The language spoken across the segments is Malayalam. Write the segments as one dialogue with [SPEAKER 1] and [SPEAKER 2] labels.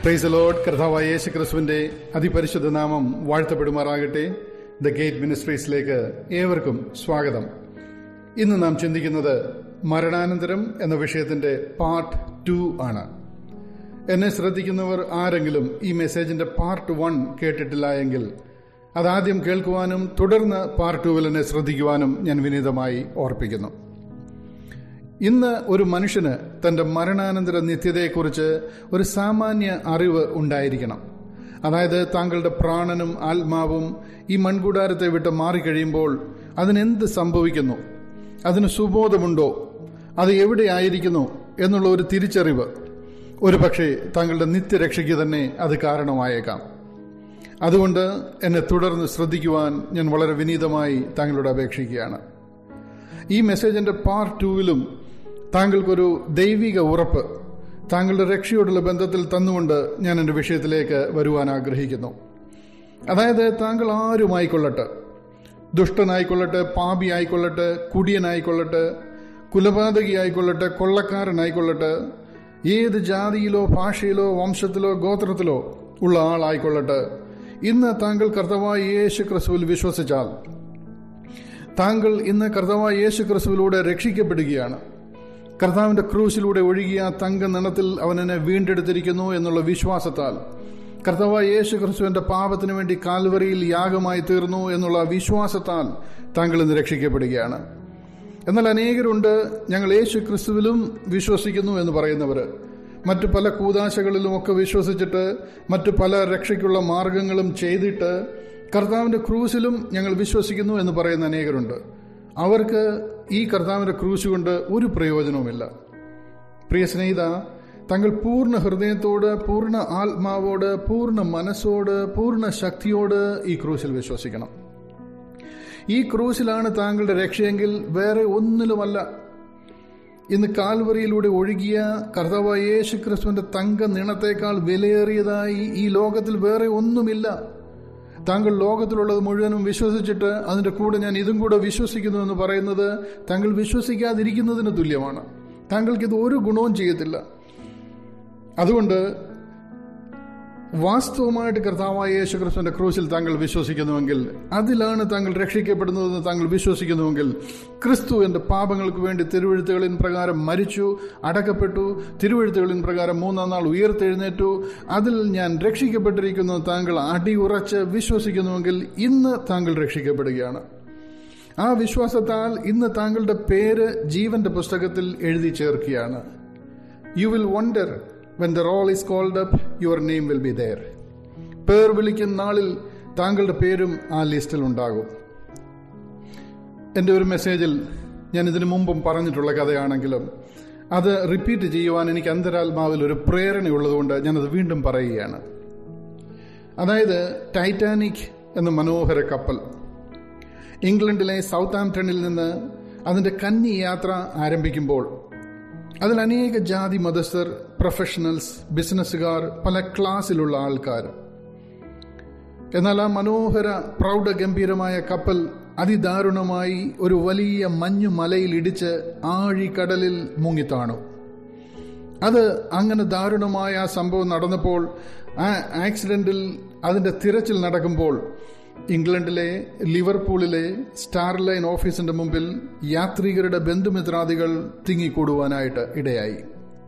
[SPEAKER 1] പ്രൈസ് ലോഡ് കർത്താവായ യേശു ക്രിസ്തുവിന്റെ അതിപരിശുദ്ധ നാമം വാഴ്ത്തപ്പെടുമാറാകട്ടെ ദ ഗേറ്റ് മിനിസ്ട്രീസിലേക്ക് ഏവർക്കും സ്വാഗതം ഇന്ന് നാം ചിന്തിക്കുന്നത് മരണാനന്തരം എന്ന വിഷയത്തിന്റെ പാർട്ട് ടു ആണ് എന്നെ ശ്രദ്ധിക്കുന്നവർ ആരെങ്കിലും ഈ മെസ്സേജിന്റെ പാർട്ട് വൺ കേട്ടിട്ടില്ല എങ്കിൽ അതാദ്യം കേൾക്കുവാനും തുടർന്ന് പാർട്ട് ടുവിൽ എന്നെ ശ്രദ്ധിക്കുവാനും ഞാൻ വിനീതമായി ഓർപ്പിക്കുന്നു ഇന്ന് ഒരു മനുഷ്യന് തന്റെ മരണാനന്തര നിത്യതയെക്കുറിച്ച് ഒരു സാമാന്യ അറിവ് ഉണ്ടായിരിക്കണം അതായത് താങ്കളുടെ പ്രാണനും ആത്മാവും ഈ മൺകൂടാരത്തെ വിട്ട് മാറിക്കഴിയുമ്പോൾ അതിനെന്ത് സംഭവിക്കുന്നു അതിന് സുബോധമുണ്ടോ അത് എവിടെയായിരിക്കുന്നു എന്നുള്ള ഒരു തിരിച്ചറിവ് ഒരു പക്ഷേ താങ്കളുടെ നിത്യരക്ഷയ്ക്ക് തന്നെ അത് കാരണമായേക്കാം അതുകൊണ്ട് എന്നെ തുടർന്ന് ശ്രദ്ധിക്കുവാൻ ഞാൻ വളരെ വിനീതമായി താങ്കളോട് അപേക്ഷിക്കുകയാണ് ഈ മെസ്സേജിന്റെ പാർട്ട് ടൂവിലും താങ്കൾക്കൊരു ദൈവിക ഉറപ്പ് താങ്കളുടെ രക്ഷയോടുള്ള ബന്ധത്തിൽ തന്നുകൊണ്ട് ഞാൻ എൻ്റെ വിഷയത്തിലേക്ക് വരുവാൻ ആഗ്രഹിക്കുന്നു അതായത് താങ്കൾ ആരുമായിക്കൊള്ളട്ടെ ദുഷ്ടനായിക്കൊള്ളട്ടെ പാപി ആയിക്കൊള്ളട്ടെ കുടിയനായിക്കൊള്ളട്ടെ കുലപാതകി ആയിക്കൊള്ളട്ടെ കൊള്ളക്കാരനായിക്കൊള്ളട്ടെ ഏത് ജാതിയിലോ ഭാഷയിലോ വംശത്തിലോ ഗോത്രത്തിലോ ഉള്ള ആളായിക്കൊള്ളട്ടെ ഇന്ന് താങ്കൾ കർത്തവായ യേശു ക്രിസ്തുവിൽ വിശ്വസിച്ചാൽ താങ്കൾ ഇന്ന് കർത്താവായ യേശു ക്രിസ്തുവിലൂടെ രക്ഷിക്കപ്പെടുകയാണ് കർത്താവിന്റെ ക്രൂശിലൂടെ ഒഴുകിയ തങ്ക നിണത്തിൽ അവൻ എന്നെ വീണ്ടെടുത്തിരിക്കുന്നു എന്നുള്ള വിശ്വാസത്താൽ കർത്താവായ യേശു ക്രിസ്തുവിന്റെ പാപത്തിനു വേണ്ടി കാൽവറിയിൽ യാഗമായി തീർന്നു എന്നുള്ള വിശ്വാസത്താൽ താങ്കൾ ഇന്ന് രക്ഷിക്കപ്പെടുകയാണ് എന്നാൽ അനേകരുണ്ട് ഞങ്ങൾ യേശു ക്രിസ്തുവിലും വിശ്വസിക്കുന്നു എന്ന് പറയുന്നവർ മറ്റു പല കൂതാശകളിലുമൊക്കെ വിശ്വസിച്ചിട്ട് മറ്റു പല രക്ഷയ്ക്കുള്ള മാർഗങ്ങളും ചെയ്തിട്ട് കർത്താവിന്റെ ക്രൂസിലും ഞങ്ങൾ വിശ്വസിക്കുന്നു എന്ന് പറയുന്ന അനേകരുണ്ട് അവർക്ക് ഈ കർത്താവിന്റെ ക്രൂശ് കൊണ്ട് ഒരു പ്രയോജനവുമില്ല പ്രിയ സ്നേഹിത തങ്ങൾ പൂർണ്ണ ഹൃദയത്തോട് പൂർണ്ണ ആത്മാവോട് പൂർണ്ണ മനസ്സോട് പൂർണ്ണ ശക്തിയോട് ഈ ക്രൂശിൽ വിശ്വസിക്കണം ഈ ക്രൂശിലാണ് താങ്കളുടെ രക്ഷയെങ്കിൽ വേറെ ഒന്നിലുമല്ല ഇന്ന് കാൽവറിയിലൂടെ ഒഴുകിയ കർത്താവായ യേശു ക്രിസ്തുവിന്റെ തങ്ക നിണത്തേക്കാൾ വിലയേറിയതായി ഈ ലോകത്തിൽ വേറെ ഒന്നുമില്ല താങ്കൾ ലോകത്തിലുള്ളത് മുഴുവനും വിശ്വസിച്ചിട്ട് അതിന്റെ കൂടെ ഞാൻ ഇതും കൂടെ വിശ്വസിക്കുന്നു എന്ന് പറയുന്നത് താങ്കൾ വിശ്വസിക്കാതിരിക്കുന്നതിന് തുല്യമാണ് താങ്കൾക്ക് ഇത് ഒരു ഗുണവും ചെയ്യത്തില്ല അതുകൊണ്ട് വാസ്തവമായിട്ട് കർത്താവായ യേശുക്രിസ്തുവിന്റെ ക്രൂശിൽ താങ്കൾ വിശ്വസിക്കുന്നുവെങ്കിൽ അതിലാണ് താങ്കൾ രക്ഷിക്കപ്പെടുന്നതെന്ന് താങ്കൾ വിശ്വസിക്കുന്നുവെങ്കിൽ ക്രിസ്തു എന്റെ പാപങ്ങൾക്ക് വേണ്ടി തിരുവഴുത്തുകളിൻ പ്രകാരം മരിച്ചു അടക്കപ്പെട്ടു തിരുവഴുത്തുകളിൻ പ്രകാരം മൂന്നാം നാൾ ഉയർത്തെഴുന്നേറ്റു അതിൽ ഞാൻ രക്ഷിക്കപ്പെട്ടിരിക്കുന്നു താങ്കൾ അടിയുറച്ച് വിശ്വസിക്കുന്നുവെങ്കിൽ ഇന്ന് താങ്കൾ രക്ഷിക്കപ്പെടുകയാണ് ആ വിശ്വാസത്താൽ ഇന്ന് താങ്കളുടെ പേര് ജീവന്റെ പുസ്തകത്തിൽ എഴുതി ചേർക്കുകയാണ് you will wonder when the roll is called up your name will be there പേർ വിളിക്കുന്ന നാളിൽ താങ്കളുടെ പേരും ആ ലിസ്റ്റിൽ ഉണ്ടാകും എൻ്റെ ഒരു മെസ്സേജിൽ ഞാൻ ഇതിനു മുമ്പും പറഞ്ഞിട്ടുള്ള കഥയാണെങ്കിലും അത് റിപ്പീറ്റ് ചെയ്യുവാൻ എനിക്ക് അന്തരാത്മാവിൽ ഒരു പ്രേരണയുള്ളതുകൊണ്ട് ഞാനത് വീണ്ടും പറയുകയാണ് അതായത് ടൈറ്റാനിക് എന്ന മനോഹര കപ്പൽ ഇംഗ്ലണ്ടിലെ സൗത്ത് ആംപ്ടണിൽ നിന്ന് അതിന്റെ കന്നി യാത്ര ആരംഭിക്കുമ്പോൾ അതിൽ അനേക ജാതി മതസ്ഥർ പ്രൊഫഷണൽസ് ബിസിനസ്സുകാർ പല ക്ലാസ്സിലുള്ള ആൾക്കാർ എന്നാൽ ആ മനോഹര പ്രൗഢഗംഭീരമായ കപ്പൽ അതിദാരുണമായി ഒരു വലിയ മഞ്ഞു മലയിൽ ഇടിച്ച് ആഴിക്കടലിൽ മുങ്ങിത്താണു അത് അങ്ങനെ ദാരുണമായ ആ സംഭവം നടന്നപ്പോൾ ആ ആക്സിഡന്റിൽ അതിന്റെ തിരച്ചിൽ നടക്കുമ്പോൾ ഇംഗ്ലണ്ടിലെ ലിവർപൂളിലെ സ്റ്റാർലൈൻ ഓഫീസിന്റെ മുമ്പിൽ യാത്രികരുടെ ബന്ധുമിത്രാദികൾ തിങ്ങിക്കൂടുവാനായിട്ട് ഇടയായി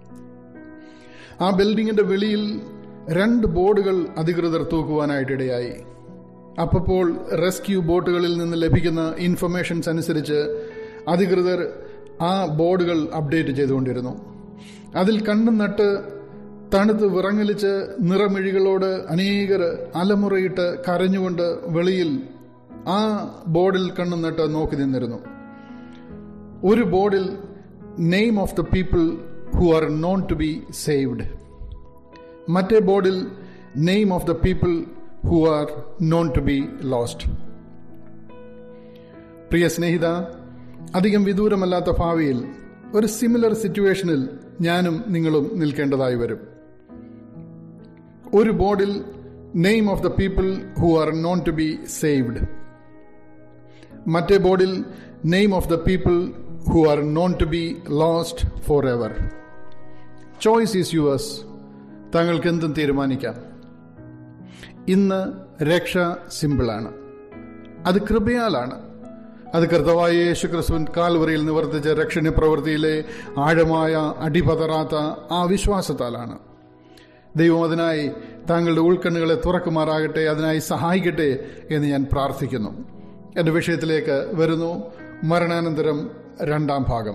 [SPEAKER 1] ആ ബിൽഡിങ്ങിന്റെ വെളിയിൽ രണ്ട് ബോർഡുകൾ അധികൃതർ തൂക്കുവാനായിട്ട് ഇടയായി അപ്പോൾ റെസ്ക്യൂ ബോട്ടുകളിൽ നിന്ന് ലഭിക്കുന്ന ഇൻഫർമേഷൻസ് അനുസരിച്ച് അധികൃതർ ആ ബോർഡുകൾ അപ്ഡേറ്റ് ചെയ്തുകൊണ്ടിരുന്നു അതിൽ കണ്ണും നട്ട് തണുത്ത് വിറങ്ങലിച്ച് നിറമിഴികളോട് അനേകർ അലമുറയിട്ട് കരഞ്ഞുകൊണ്ട് വെളിയിൽ ആ ബോർഡിൽ കണ്ണും നട്ട് നോക്കി നിന്നിരുന്നു ഒരു ബോർഡിൽ name of the people who are known to be saved മറ്റേ ബോർഡിൽ name of the people who are known to be lost പ്രിയ സ്നേഹിത അധികം വിദൂരമല്ലാത്ത ഭാവിയിൽ ഒരു സിമിലർ സിറ്റുവേഷനിൽ ഞാനും നിങ്ങളും നിൽക്കേണ്ടതായി വരും ഒരു ബോർഡിൽ name of the people who are known to be saved മറ്റേ ബോർഡിൽ name of the people who are known to be lost for ever choice is yours താങ്കൾക്ക് എന്തും തീരുമാനിക്കാം ഇന്ന് രക്ഷ സിമ്പിളാണ് അത് കൃപയാലാണ് അത് കർത്തവായ യേശു ക്രിസ്തുവിൻ കാൽവറിയിൽ നിവർത്തിച്ച രക്ഷണ പ്രവൃത്തിയിലെ ആഴമായ അടിപതറാത്ത ആ വിശ്വാസത്താലാണ് ദൈവം അതിനായി താങ്കളുടെ ഉൾക്കണ്ണുകളെ തുറക്കുമാറാകട്ടെ അതിനായി സഹായിക്കട്ടെ എന്ന് ഞാൻ പ്രാർത്ഥിക്കുന്നു എൻ്റെ വിഷയത്തിലേക്ക് വരുന്നു മരണാനന്തരം രണ്ടാം ഭാഗം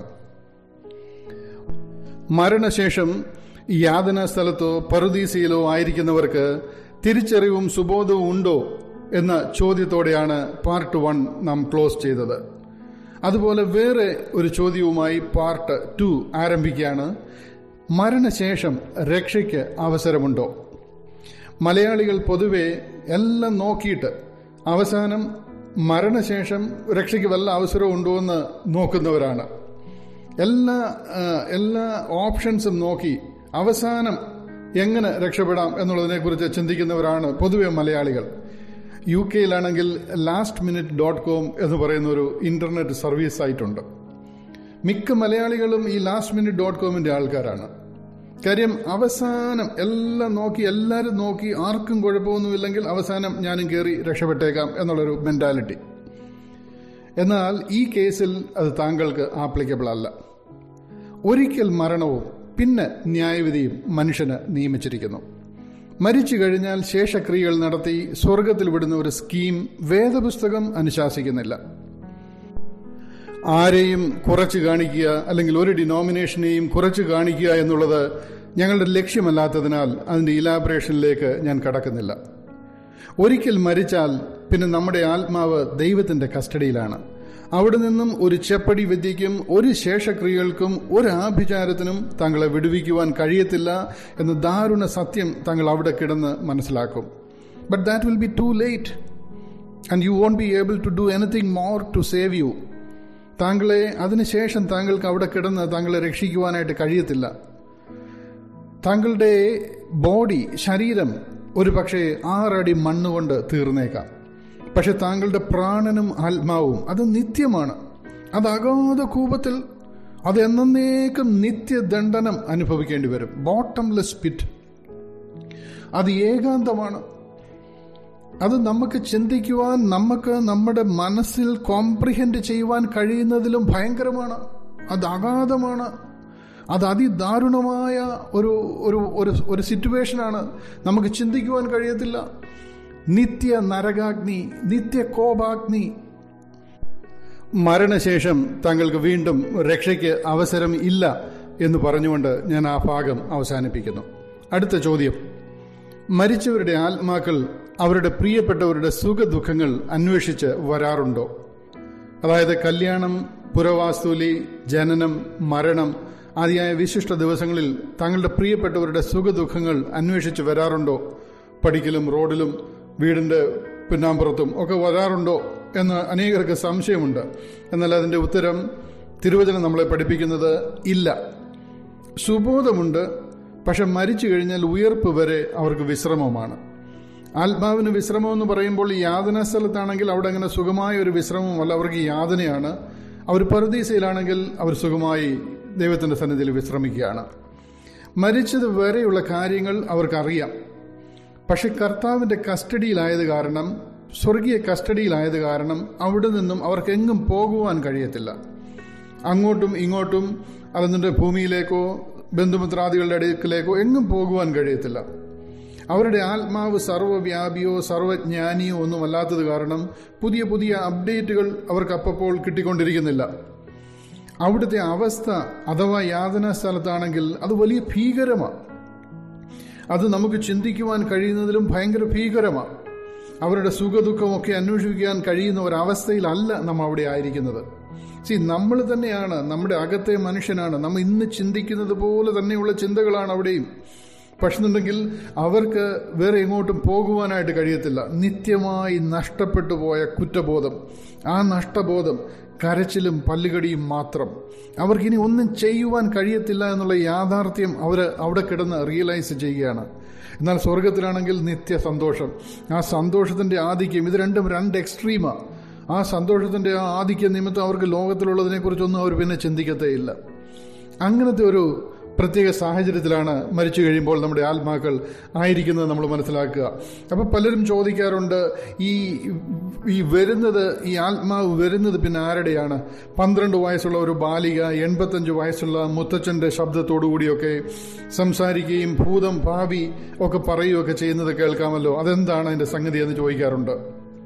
[SPEAKER 1] മരണശേഷം യാതന സ്ഥലത്തോ പറുദീസയിലോ ആയിരിക്കുന്നവർക്ക് തിരിച്ചറിവും സുബോധവും ഉണ്ടോ എന്ന ചോദ്യത്തോടെയാണ് പാർട്ട് വൺ നാം ക്ലോസ് ചെയ്തത് അതുപോലെ വേറെ ഒരു ചോദ്യവുമായി പാർട്ട് ടു ആരംഭിക്കുകയാണ് മരണശേഷം രക്ഷയ്ക്ക് അവസരമുണ്ടോ മലയാളികൾ പൊതുവെ എല്ലാം നോക്കിയിട്ട് അവസാനം മരണശേഷം രക്ഷയ്ക്ക് വല്ല അവസരവും ഉണ്ടോ എന്ന് നോക്കുന്നവരാണ് എല്ലാ എല്ലാ ഓപ്ഷൻസും നോക്കി അവസാനം എങ്ങനെ രക്ഷപ്പെടാം എന്നുള്ളതിനെക്കുറിച്ച് ചിന്തിക്കുന്നവരാണ് പൊതുവെ മലയാളികൾ യു കെയിലാണെങ്കിൽ ലാസ്റ്റ് മിനിറ്റ് ഡോട്ട് കോം എന്ന് പറയുന്ന ഒരു ഇന്റർനെറ്റ് സർവീസ് സൈറ്റ് ഉണ്ട് മിക്ക മലയാളികളും ഈ ലാസ്റ്റ് മിനിറ്റ് ഡോട്ട് കോമിന്റെ ആൾക്കാരാണ് കാര്യം അവസാനം എല്ലാം നോക്കി എല്ലാവരും നോക്കി ആർക്കും കുഴപ്പമൊന്നുമില്ലെങ്കിൽ അവസാനം ഞാനും കയറി രക്ഷപ്പെട്ടേക്കാം എന്നുള്ളൊരു മെന്റാലിറ്റി എന്നാൽ ഈ കേസിൽ അത് താങ്കൾക്ക് ആപ്ലിക്കബിൾ അല്ല ഒരിക്കൽ മരണവും പിന്നെ ന്യായവിധിയും മനുഷ്യന് നിയമിച്ചിരിക്കുന്നു മരിച്ചു കഴിഞ്ഞാൽ ശേഷക്രിയകൾ നടത്തി സ്വർഗത്തിൽ വിടുന്ന ഒരു സ്കീം വേദപുസ്തകം അനുശാസിക്കുന്നില്ല ആരെയും കുറച്ച് കാണിക്കുക അല്ലെങ്കിൽ ഒരു ഡിനോമിനേഷനെയും കുറച്ച് കാണിക്കുക എന്നുള്ളത് ഞങ്ങളുടെ ലക്ഷ്യമല്ലാത്തതിനാൽ അതിന്റെ ഇലാബറേഷനിലേക്ക് ഞാൻ കടക്കുന്നില്ല ഒരിക്കൽ മരിച്ചാൽ പിന്നെ നമ്മുടെ ആത്മാവ് ദൈവത്തിന്റെ കസ്റ്റഡിയിലാണ് അവിടെ നിന്നും ഒരു ചെപ്പടി വിദ്യയ്ക്കും ഒരു ശേഷക്രിയകൾക്കും ഒരു ആഭിചാരത്തിനും താങ്കളെ വിടുവിക്കുവാൻ കഴിയത്തില്ല എന്ന ദാരുണ സത്യം താങ്കൾ അവിടെ കിടന്ന് മനസ്സിലാക്കും but that will be too late and you won't be able to do anything more to save you താങ്കളെ അതിനുശേഷം താങ്കൾക്ക് അവിടെ കിടന്ന് താങ്കളെ രക്ഷിക്കുവാനായിട്ട് കഴിയത്തില്ല താങ്കളുടെ ബോഡി ശരീരം ഒരു പക്ഷേ ആറടി മണ്ണുകൊണ്ട് തീർന്നേക്കാം പക്ഷെ താങ്കളുടെ പ്രാണനും ആത്മാവും അത് നിത്യമാണ് അത് അഗാധ കൂപത്തിൽ അത് എന്നേക്കും നിത്യദണ്ഡനം അനുഭവിക്കേണ്ടി വരും ബോട്ടംലെസ് പിറ്റ് അത് ഏകാന്തമാണ് അത് നമുക്ക് ചിന്തിക്കുവാൻ നമുക്ക് നമ്മുടെ മനസ്സിൽ കോംപ്രിഹെൻഡ് ചെയ്യുവാൻ കഴിയുന്നതിലും ഭയങ്കരമാണ് അത് അഗാധമാണ് അത് അതിദാരുണമായ ഒരു ഒരു ഒരു ഒരു സിറ്റുവേഷനാണ് നമുക്ക് ചിന്തിക്കുവാൻ കഴിയത്തില്ല നിത്യ നരകാഗ്നി നിത്യ കോപാഗ്നി മരണശേഷം താങ്കൾക്ക് വീണ്ടും രക്ഷയ്ക്ക് അവസരം ഇല്ല എന്ന് പറഞ്ഞുകൊണ്ട് ഞാൻ ആ ഭാഗം അവസാനിപ്പിക്കുന്നു അടുത്ത ചോദ്യം മരിച്ചവരുടെ ആത്മാക്കൾ അവരുടെ പ്രിയപ്പെട്ടവരുടെ സുഖദുഃഖങ്ങൾ അന്വേഷിച്ച് വരാറുണ്ടോ അതായത് കല്യാണം പുരവാസ്തുലി ജനനം മരണം ആദിയായ വിശിഷ്ട ദിവസങ്ങളിൽ താങ്കളുടെ പ്രിയപ്പെട്ടവരുടെ സുഖദുഃഖങ്ങൾ അന്വേഷിച്ച് വരാറുണ്ടോ പഠിക്കലും റോഡിലും വീടിന്റെ പിന്നാമ്പുറത്തും ഒക്കെ വരാറുണ്ടോ എന്ന് അനേകർക്ക് സംശയമുണ്ട് എന്നാൽ അതിന്റെ ഉത്തരം തിരുവചനം നമ്മളെ പഠിപ്പിക്കുന്നത് ഇല്ല സുബോധമുണ്ട് പക്ഷെ മരിച്ചു കഴിഞ്ഞാൽ ഉയർപ്പ് വരെ അവർക്ക് വിശ്രമമാണ് ആത്മാവിന് വിശ്രമം എന്ന് പറയുമ്പോൾ യാതന സ്ഥലത്താണെങ്കിൽ അവിടെ അങ്ങനെ സുഖമായ ഒരു വിശ്രമമല്ല അവർക്ക് യാതനയാണ് അവർ പരദീസയിലാണെങ്കിൽ അവർ സുഖമായി ദൈവത്തിന്റെ സന്നിധിയിൽ വിശ്രമിക്കുകയാണ് മരിച്ചത് വരെയുള്ള കാര്യങ്ങൾ അവർക്കറിയാം പക്ഷെ കർത്താവിന്റെ കസ്റ്റഡിയിലായത് കാരണം സ്വർഗീയ കസ്റ്റഡിയിലായത് കാരണം അവിടെ നിന്നും അവർക്ക് എങ്ങും പോകുവാൻ കഴിയത്തില്ല അങ്ങോട്ടും ഇങ്ങോട്ടും അതിന്റെ ഭൂമിയിലേക്കോ ബന്ധുമിത്രാദികളുടെ അടുക്കിലേക്കോ എങ്ങും പോകുവാൻ കഴിയത്തില്ല അവരുടെ ആത്മാവ് സർവ്വവ്യാപിയോ സർവജ്ഞാനിയോ ഒന്നും അല്ലാത്തത് കാരണം പുതിയ പുതിയ അപ്ഡേറ്റുകൾ അവർക്ക് അപ്പോൾ കിട്ടിക്കൊണ്ടിരിക്കുന്നില്ല അവിടുത്തെ അവസ്ഥ അഥവാ യാതന സ്ഥലത്താണെങ്കിൽ അത് വലിയ ഭീകരമാണ് അത് നമുക്ക് ചിന്തിക്കുവാൻ കഴിയുന്നതിലും ഭയങ്കര ഭീകരമാണ് അവരുടെ സുഖദുഃഖമൊക്കെ അന്വേഷിക്കാൻ കഴിയുന്ന ഒരവസ്ഥയിലല്ല നമ്മൾ അവിടെ ആയിരിക്കുന്നത് സി നമ്മൾ തന്നെയാണ് നമ്മുടെ അകത്തെ മനുഷ്യനാണ് നമ്മൾ ഇന്ന് ചിന്തിക്കുന്നത് പോലെ തന്നെയുള്ള ചിന്തകളാണ് അവിടെയും പക്ഷെന്നുണ്ടെങ്കിൽ അവർക്ക് വേറെ എങ്ങോട്ടും പോകുവാനായിട്ട് കഴിയത്തില്ല നിത്യമായി നഷ്ടപ്പെട്ടു പോയ കുറ്റബോധം ആ നഷ്ടബോധം കരച്ചിലും പല്ലുകടിയും മാത്രം അവർക്കിനി ഒന്നും ചെയ്യുവാൻ കഴിയത്തില്ല എന്നുള്ള യാഥാർത്ഥ്യം അവർ അവിടെ കിടന്ന് റിയലൈസ് ചെയ്യുകയാണ് എന്നാൽ സ്വർഗത്തിലാണെങ്കിൽ നിത്യ സന്തോഷം ആ സന്തോഷത്തിന്റെ ആധിക്യം ഇത് രണ്ടും രണ്ട് എക്സ്ട്രീമാണ് ആ സന്തോഷത്തിന്റെ ആ ആധിക്യ നിമിത്തം അവർക്ക് ലോകത്തിലുള്ളതിനെ കുറിച്ചൊന്നും അവർ പിന്നെ ചിന്തിക്കത്തേയില്ല അങ്ങനത്തെ ഒരു പ്രത്യേക സാഹചര്യത്തിലാണ് മരിച്ചു കഴിയുമ്പോൾ നമ്മുടെ ആത്മാക്കൾ ആയിരിക്കുന്നത് നമ്മൾ മനസ്സിലാക്കുക അപ്പോൾ പലരും ചോദിക്കാറുണ്ട് ഈ ഈ വരുന്നത് ഈ ആത്മാവ് വരുന്നത് പിന്നെ ആരുടെയാണ് പന്ത്രണ്ട് വയസ്സുള്ള ഒരു ബാലിക എൺപത്തഞ്ച് വയസ്സുള്ള മുത്തച്ഛന്റെ ശബ്ദത്തോടു കൂടിയൊക്കെ സംസാരിക്കുകയും ഭൂതം ഭാവി ഒക്കെ പറയുകയൊക്കെ ചെയ്യുന്നത് കേൾക്കാമല്ലോ അതെന്താണ് അതിന്റെ സംഗതി എന്ന് ചോദിക്കാറുണ്ട്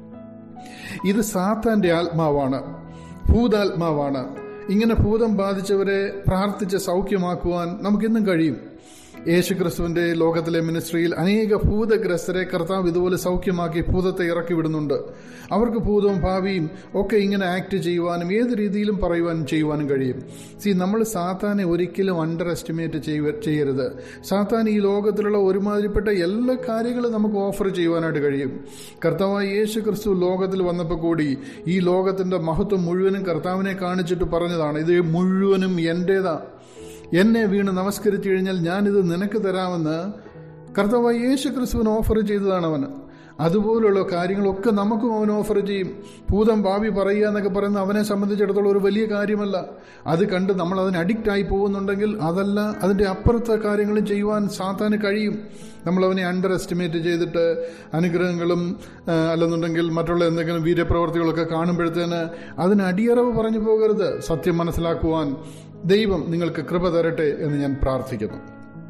[SPEAKER 1] ഇത് സാത്താന്റെ ആത്മാവാണ് ഭൂതാത്മാവാണ് ഇങ്ങനെ ഭൂതം ബാധിച്ചവരെ പ്രാർത്ഥിച്ച് സൗഖ്യമാക്കുവാൻ നമുക്കിന്നും കഴിയും യേശുക്രിസ്തുവിന്റെ ലോകത്തിലെ മിനിസ്ട്രിയിൽ അനേക ഭൂതഗ്രസ്തരെ കർത്താവ് ഇതുപോലെ സൗഖ്യമാക്കി ഭൂതത്തെ ഇറക്കി വിടുന്നുണ്ട് അവർക്ക് ഭൂതവും ഭാവിയും ഒക്കെ ഇങ്ങനെ ആക്ട് ചെയ്യുവാനും ഏത് രീതിയിലും പറയുവാനും ചെയ്യുവാനും കഴിയും സി നമ്മൾ സാത്താനെ ഒരിക്കലും അണ്ടർ എസ്റ്റിമേറ്റ് ചെയ്യരുത് സാത്താൻ ഈ ലോകത്തിലുള്ള ഒരുമാതിരിപ്പെട്ട എല്ലാ കാര്യങ്ങളും നമുക്ക് ഓഫർ ചെയ്യുവാനായിട്ട് കഴിയും കർത്താവായ യേശു ക്രിസ്തു ലോകത്തിൽ വന്നപ്പോൾ കൂടി ഈ ലോകത്തിന്റെ മഹത്വം മുഴുവനും കർത്താവിനെ കാണിച്ചിട്ട് പറഞ്ഞതാണ് ഇത് മുഴുവനും എന്റേതാ എന്നെ വീണ് നമസ്കരിച്ചു കഴിഞ്ഞാൽ ഞാനിത് നിനക്ക് തരാമെന്ന് കർത്താവ് യേശു ക്രിസ്തുവിന് ഓഫർ ചെയ്തതാണ് അവന് അതുപോലുള്ള കാര്യങ്ങളൊക്കെ നമുക്കും അവൻ ഓഫർ ചെയ്യും ഭൂതം ഭാവി പറയുക എന്നൊക്കെ പറയുന്നത് അവനെ സംബന്ധിച്ചിടത്തോളം ഒരു വലിയ കാര്യമല്ല അത് കണ്ട് നമ്മൾ അതിന് അഡിക്റ്റ് ആയി പോകുന്നുണ്ടെങ്കിൽ അതല്ല അതിൻ്റെ അപ്പുറത്തെ കാര്യങ്ങളും ചെയ്യുവാൻ സാത്താന് കഴിയും നമ്മൾ അവനെ അണ്ടർ എസ്റ്റിമേറ്റ് ചെയ്തിട്ട് അനുഗ്രഹങ്ങളും അല്ലെന്നുണ്ടെങ്കിൽ മറ്റുള്ള എന്തെങ്കിലും വീര്യപ്രവർത്തികളൊക്കെ കാണുമ്പോഴത്തേന് അതിന് അടിയറവ് പറഞ്ഞു പോകരുത് സത്യം മനസ്സിലാക്കുവാൻ ദൈവം നിങ്ങൾക്ക് കൃപ തരട്ടെ എന്ന് ഞാൻ പ്രാർത്ഥിക്കുന്നു